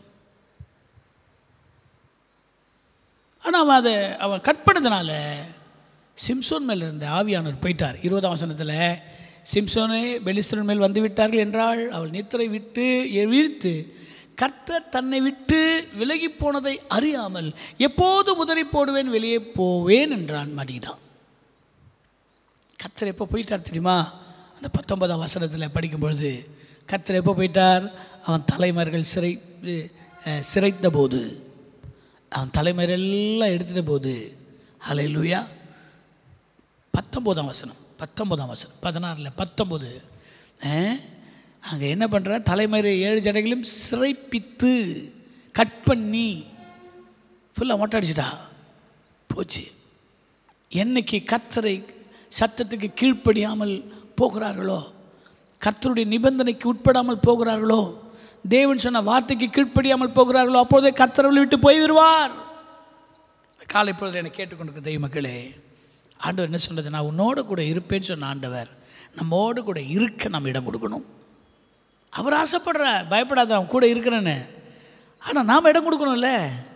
A: ஆனால் அவன் அதை அவன் கட் பண்ணதுனால சிம்சோன் மேல் இருந்த ஆவியானவர் போயிட்டார் இருபதாம் வசனத்தில் சிம்சோனே பெலிஸ்தரன் மேல் வந்து விட்டார்கள் என்றால் அவள் நித்திரை விட்டு எ- வீழ்த்து கர்த்தர் தன்னை விட்டு விலகி போனதை அறியாமல் எப்போது உதறி போடுவேன் வெளியே போவேன் என்றான் மடிதான் கர்த்தர் எப்போ போயிட்டார் தெரியுமா அந்த பத்தொன்பதாம் வசனத்தில் படிக்கும் பொழுது கர்த்தர் எப்போ போயிட்டார் அவன் தலைமர்கள் சிறை அஹ், சிரைத்த போது அவன் தலைமறையெல்லாம் எடுத்துட்ட போது ஹalleluya பத்தொம்போதாம் வசனம் பத்தொம்போதாம் வசனம் பதினாறில் பத்தொம்போது அங்கே என்ன பண்ணுற தலைமறை ஏழு ஜடைகளையும் சிறைப்பித்து கட் பண்ணி ஃபுல்லாக மொட்டை அடிச்சிட்டா போச்சு என்னைக்கு கர்த்தரை சத்தத்துக்கு கீழ்ப்படியாமல் போகிறார்களோ கர்த்தருடைய நிபந்தனைக்கு உட்படாமல் போகிறார்களோ தேவன் சொன்ன வார்த்தைக்கு கீழ்ப்படியாமல் போகிறார்களோ அப்போதே கர்த்தரவளை விட்டு போய் விடுவார் காலை பொழுது என்னை கேட்டுக்கொண்டிருக்க தெய்வ மக்களே ஆண்டவர் என்ன சொன்னது நான் உன்னோடு கூட இருப்பேன்னு சொன்ன ஆண்டவர் நம்மோடு கூட இருக்க நம்ம இடம் கொடுக்கணும் அவர் ஆசைப்படுறார் பயப்படாத அவன் கூட இருக்கிறேன்னு ஆனால் நாம் இடம் கொடுக்கணும்ல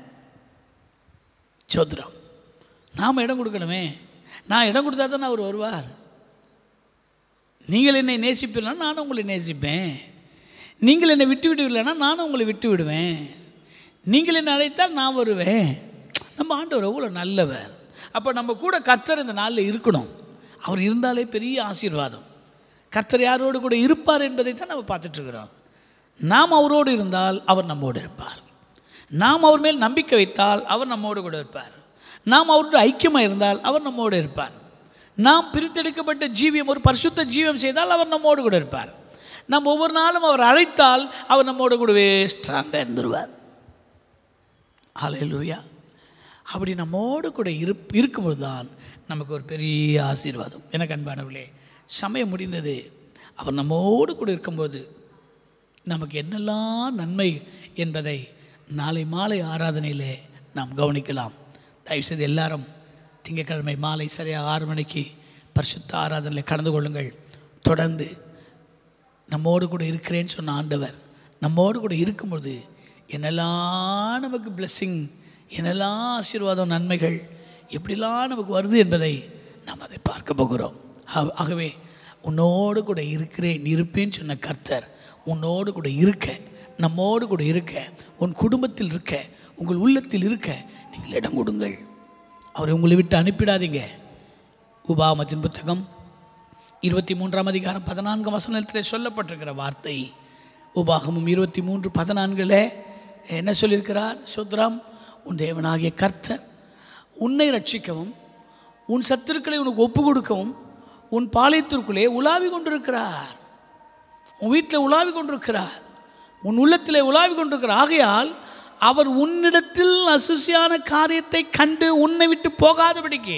A: சோத்திரம் நாம் இடம் கொடுக்கணுமே நான் இடம் கொடுத்தா தான் அவர் வருவார் நீங்கள் என்னை நேசிப்பீர்களா நானும் உங்களை நேசிப்பேன் நீங்கள் என்னை விட்டு விடுவீர்களா நானும் உங்களை விட்டு விடுவேன் நீங்கள் என்னை அழைத்தால் நான் வருவேன் நம்ம ஆண்டவர் எவ்வளோ நல்லவர் அப்போ நம்ம கூட கர்த்தர் இந்த நாளில் இருக்கணும் அவர் இருந்தாலே பெரிய ஆசீர்வாதம் கர்த்தர் யாரோடு கூட இருப்பார் என்பதை தான் நம்ம பார்த்துட்ருக்குறோம் நாம் அவரோடு இருந்தால் அவர் நம்மோடு இருப்பார் நாம் அவர் மேல் நம்பிக்கை வைத்தால் அவர் நம்மோடு கூட இருப்பார் நாம் அவரோடு ஐக்கியமாக இருந்தால் அவர் நம்மோடு இருப்பார் நாம் பிரித்தெடுக்கப்பட்ட ஜீவியம் ஒரு பரிசுத்த ஜீவியம் செய்தால் அவர் நம்மோடு கூட இருப்பார் நாம் ஒவ்வொரு நாளும் அவர் அழைத்தால் அவர் நம்மோடு கூடவே ஸ்ட்ராங்காக இருந்துருவார் ஹalleluya அப்படி நம்மோடு கூட இரு இருக்கும்போது தான் நமக்கு ஒரு பெரிய ஆசீர்வாதம் எனக்கு அன்பானவர்களே சமயம் முடிந்தது அவர் நம்மோடு கூட இருக்கும்போது நமக்கு என்னெல்லாம் நன்மை என்பதை நாளை மாலை ஆராதனையிலே நாம் கவனிக்கலாம் தயவுசெய்து எல்லாரும் திங்கட்கிழமை மாலை சரியாக ஆறு மணிக்கு பரிசுத்த ஆராதனையில் கலந்து கொள்ளுங்கள் தொடர்ந்து நம்மோடு கூட இருக்கிறேன்னு சொன்ன ஆண்டவர் நம்மோடு கூட இருக்கும்பொழுது என்னெல்லாம் நமக்கு blessing என்னெல்லாம் ஆசீர்வாதம் நன்மைகள் எப்படிலாம் நமக்கு வருது என்பதை நாம் அதை பார்க்க போகிறோம் ஆக- ஆகவே உன்னோடு கூட இருக்கிறேன் இருப்பேன்னு சொன்ன கர்த்தர் உன்னோடு கூட இருக்க நம்மோடு கூட இருக்க உன் குடும்பத்தில் இருக்க உங்கள் உள்ளத்தில் இருக்க நீங்கள் இடம் கொடுங்கள் அவரை உங்களை விட்டு அனுப்பிடாதீங்க உபாமத்தின் புத்தகம் இருபத்தி மூன்றாம் அதிகாரம் பதினான்காம் வசனத்தில் சொல்லப்பட்டிருக்கிற வார்த்தை உபாகமும் இருபத்தி மூன்று பதினான்கில் என்ன சொல்லியிருக்கிறார் சுத்ராம் உன் தேவனாகிய கர்த்தர் உன்னை ரட்சிக்கவும் உன் சத்துருக்களை உனக்கு ஒப்பு கொடுக்கவும் உன் பாளையத்திற்குள்ளே உலாவி கொண்டிருக்கிறார் உன் வீட்டில் உலாவி கொண்டிருக்கிறார் உன் உள்ளத்திலே உலாவி கொண்டிருக்கிறார் ஆகையால் அவர் உன்னிடத்தில் அசுசியான காரியத்தை கண்டு உன்னை விட்டு போகாதபடிக்கு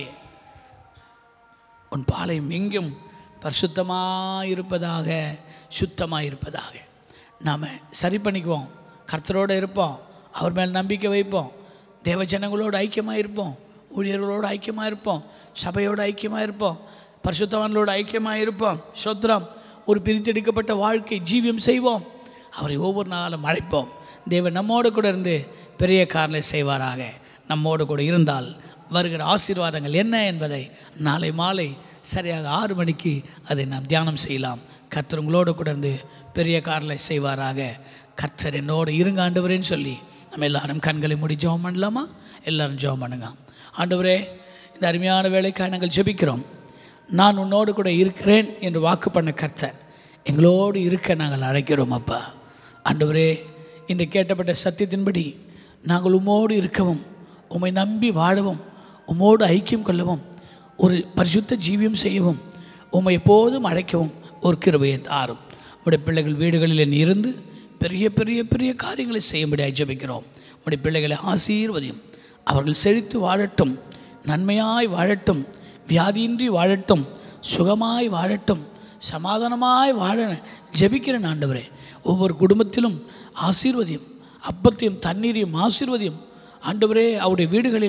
A: உன் பாளையம் எங்கும் பரிசுத்தமாக இருப்பதாக சுத்தமாக இருப்பதாக நாம் சரி பண்ணிக்குவோம் கர்த்தரோடு இருப்போம் அவர் மேல் நம்பிக்கை வைப்போம் தேவ ஜனங்களோடு ஐக்கியமாக இருப்போம் ஊழியர்களோடு ஐக்கியமாக இருப்போம் சபையோடு ஐக்கியமாக இருப்போம் பரிசுத்தவான்களோடு ஐக்கியமாக இருப்போம் சொத்ரம் ஒரு பிரித்தெடுக்கப்பட்ட வாழ்க்கை ஜீவியம் செய்வோம் அவரை ஒவ்வொரு நாளும் அழைப்போம் தேவன் நம்மோடு கூட இருந்து பெரிய காரணை செய்வாராக நம்மோடு கூட இருந்தால் வருகிற ஆசீர்வாதங்கள் என்ன என்பதை நாளை மாலை சரியாக ஆறு மணிக்கு அதை நாம் தியானம் செய்யலாம் கர்த்தர் உங்களோடு கூட இருந்து பெரிய காரில் செய்வாராக கர்த்தர் என்னோடு இருங்க ஆண்டவரேன்னு சொல்லி நம்ம எல்லாரும் கண்களை மூடி ஜெபம் பண்ணலாமா எல்லாரும் ஜெபம் பண்ணுங்க ஆண்டவரே இந்த அருமையான வேலைக்காக நாங்கள் ஜெபிக்கிறோம் நான் உன்னோடு கூட இருக்கிறேன் என்று வாக்கு பண்ண கர்த்தர் எங்களோடு இருக்க நாங்கள் அழைக்கிறோம் அப்பா ஆண்டவரே இன்று கேட்டப்பட்ட சத்தியத்தின்படி நாங்கள் உம்மோடு இருக்கவும் உம்மை நம்பி வாழவும் உம்மோடு ஐக்கியம் கொள்ளவும் ஒரு பரிசுத்த ஜீவியம் செய்யவும் உம்மை எப்போதும் அழைக்கவும் ஒரு கிருபையை தாரும் உடைய பிள்ளைகள் வீடுகளில் இருந்து பெரிய பெரிய பெரிய காரியங்களை செய்யும்படியாக ஜெபிக்கிறோம் உடைய பிள்ளைகளை ஆசீர்வதியும் அவர்கள் செழித்து வாழட்டும் நன்மையாய் வாழட்டும் வியாதியின்றி வாழட்டும் சுகமாய் வாழட்டும் சமாதானமாய் வாழ ஜெபிக்கிறேன் ஆண்டவரே ஒவ்வொரு குடும்பத்திலும் ஆசீர்வதியும் அப்பத்தையும் தண்ணீரையும் ஆசீர்வதியும் ஆண்டவரே அவருடைய வீடுகளிலே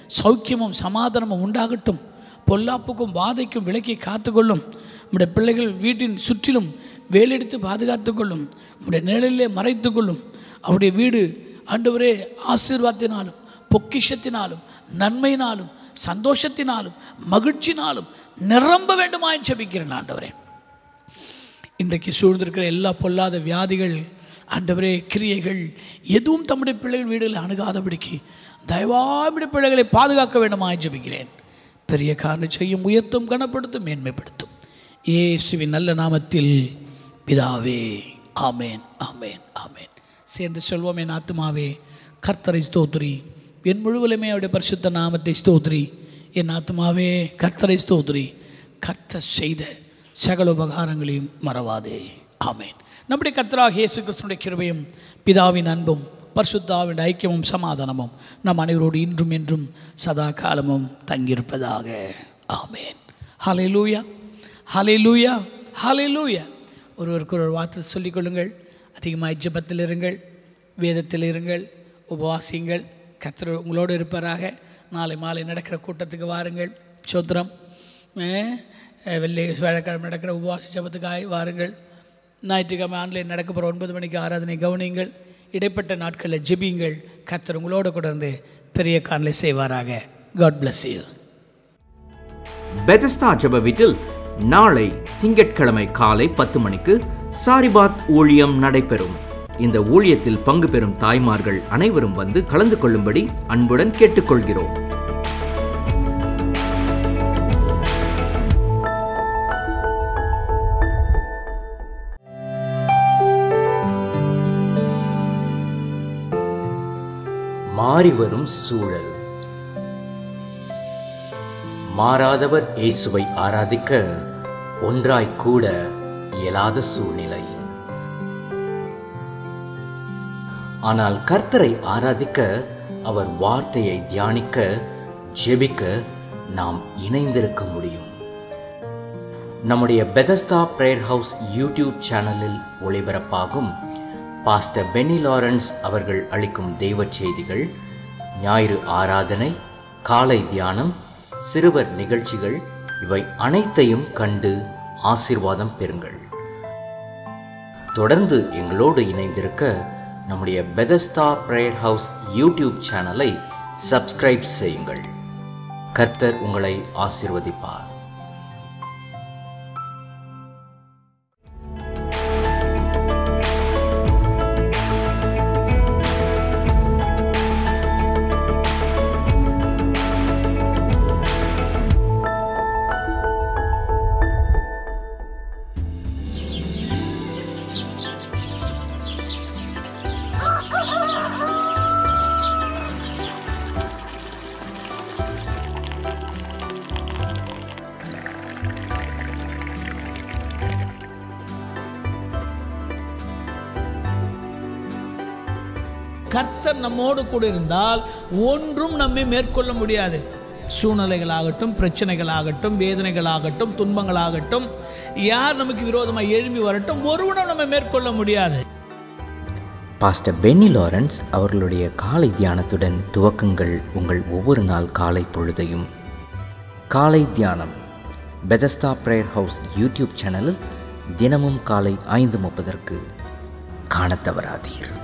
A: சௌக்கியமும் சமாதானமும் உண்டாகட்டும் பொல்லாப்புக்கும் வாதைக்கும் விலக்கி காத்துக்கொள்ளும் நம்முடைய பிள்ளைகள் வீட்டின் சுற்றிலும் வேலெடுத்து பாதுகாத்துக்கொள்ளும் நம்முடைய நிழலிலே மறைத்துக்கொள்ளும் அவருடைய வீடு ஆண்டவரே ஆசீர்வாதத்தினாலும் பொக்கிஷத்தினாலும் நன்மையினாலும் சந்தோஷத்தினாலும் மகிழ்ச்சினாலும் நிரம்ப வேண்டுமாய் ஜெபிக்கிறேன் ஆண்டவரே இன்றைக்கு சூழ்ந்திருக்கிற எல்லா பொல்லாத வியாதிகள் ஆண்டவரே கிரியைகள் எதுவும் தம்முடைய பிள்ளைகள் வீடுகளில் அணுகாதபடிக்கு தயவாமிட பிள்ளைகளை பாதுகாக்க வேண்டுமாய் ஜெபிக்கிறேன் பெரிய காரணம் செய்யும் உயர்த்தும் கனப்படுத்தும் மேன்மைப்படுத்தும் இயேசுவின் நல்ல நாமத்தில் பிதாவே ஆமேன் ஆமேன் ஆமேன் சேர்ந்து சொல்வோம் என் ஆத்துமாவே கர்த்தரை ஸ்தோத்ரி என் முழுவலுமே அவருடைய பரிசுத்த நாமத்தை ஸ்தோத்ரி என் ஆத்துமாவே கர்த்தரை ஸ்தோத்ரி கர்த்தர் செய்த சகல உபகாரங்களையும் மறவாதே ஆமேன் நம்முடைய கர்த்தராக இயேசு கிறிஸ்துடைய கிருபையும் பிதாவின் அன்பும் பரிசுத்தாவின் ஐக்கியமும் சமாதானமும் நம் அனைவரோடு இன்றும் என்றும் சதா காலமும் தங்கியிருப்பதாக ஆமேன் ஹலே லூயா ஹலே லூயா ஹலே லூயா ஒருவருக்கு ஒரு வார்த்தை சொல்லிக்கொள்ளுங்கள் அதிகமாக ஜெபத்தில் இருங்கள் வேதத்தில் இருங்கள் உபவாசியுங்கள் கர்த்தர் உங்களோடு இருப்பாராக நாளை மாலை நடக்கிற கூட்டத்துக்கு வாருங்கள் சோத்திரம் அஹ், வெள்ளி வேலைக்கிழமை நடக்கிற உபவாச ஜெபத்துக்காக வாருங்கள் ஞாயிற்றுக்கிழமை ஆன்லைன் நடக்க போகிற ஒன்பது மணிக்கு ஆராதனை கவனியுங்கள் இடைப்பட்ட நாட்களில் ஜெபியுங்கள் கர்த்தர் உங்களோடு கூட இருந்து பெரிய காணலை செய்வாராக காட் bless you
E: பெதஸ்தா ஜெப வீட்டில் நாளை திங்கட்கிழமை காலை பத்து மணிக்கு சாரிபாத் ஊழியம் நடைபெறும் இந்த ஊழியத்தில் பங்கு பெறும் தாய்மார்கள் அனைவரும் வந்து கலந்து கொள்ளும்படி அன்புடன் கேட்டுக்கொள்கிறோம் மாறிவரும் சூழல் மாறாதவர் இயேசுவை ஆராதிக்க ஒன்றாய் கூட இயலாத சூழ்நிலை ஆனால் கர்த்தரை ஆராதிக்க அவர் வார்த்தையை தியானிக்க ஜெபிக்க நாம் இணைந்திருக்க முடியும் நம்முடைய பெதஸ்தா பிரேயர் ஹவுஸ் யூடியூப் சேனலில் ஒளிபரப்பாகும் பாஸ்டர் பென்னி லாரன்ஸ் அவர்கள் அளிக்கும் தெய்வ செய்திகள் ஞாயிறு ஆராதனை காலை தியானம் சிறுவர் நிகழ்ச்சிகள் இவை அனைத்தையும் கண்டு ஆசீர்வாதம் பெறுங்கள் தொடர்ந்து எங்களோடு இணைந்திருக்க நம்முடைய பெதஸ்தா பிரேயர் ஹவுஸ் யூடியூப் சேனலை சப்ஸ்கிரைப் செய்யுங்கள் கர்த்தர் உங்களை ஆசீர்வதிப்பார்
A: கர்த்தர் நம்மோடு கூட இருந்தால் ஒன்றும் நம்மை மேற்கொள்ள முடியாது சூழ்நிலைகளாகட்டும் பிரச்சனைகளாகட்டும் வேதனைகளாகட்டும் துன்பங்களாகட்டும் யார் நமக்கு விரோதமாக எழும்பி வரட்டும் ஒருவனும் நம்மை மேற்கொள்ள முடியாது
E: பாஸ்டர் பென்னி லாரன்ஸ் அவர்களுடைய காலை தியானத்துடன் துவக்கங்கள் உங்கள் ஒவ்வொரு நாள் காலை பொழுதையும் காலை தியானம் பெதஸ்தா பிரேயர் ஹவுஸ் யூடியூப் சேனலில் தினமும் காலை ஐந்து முப்பதற்கு காணத் தவறாதீர்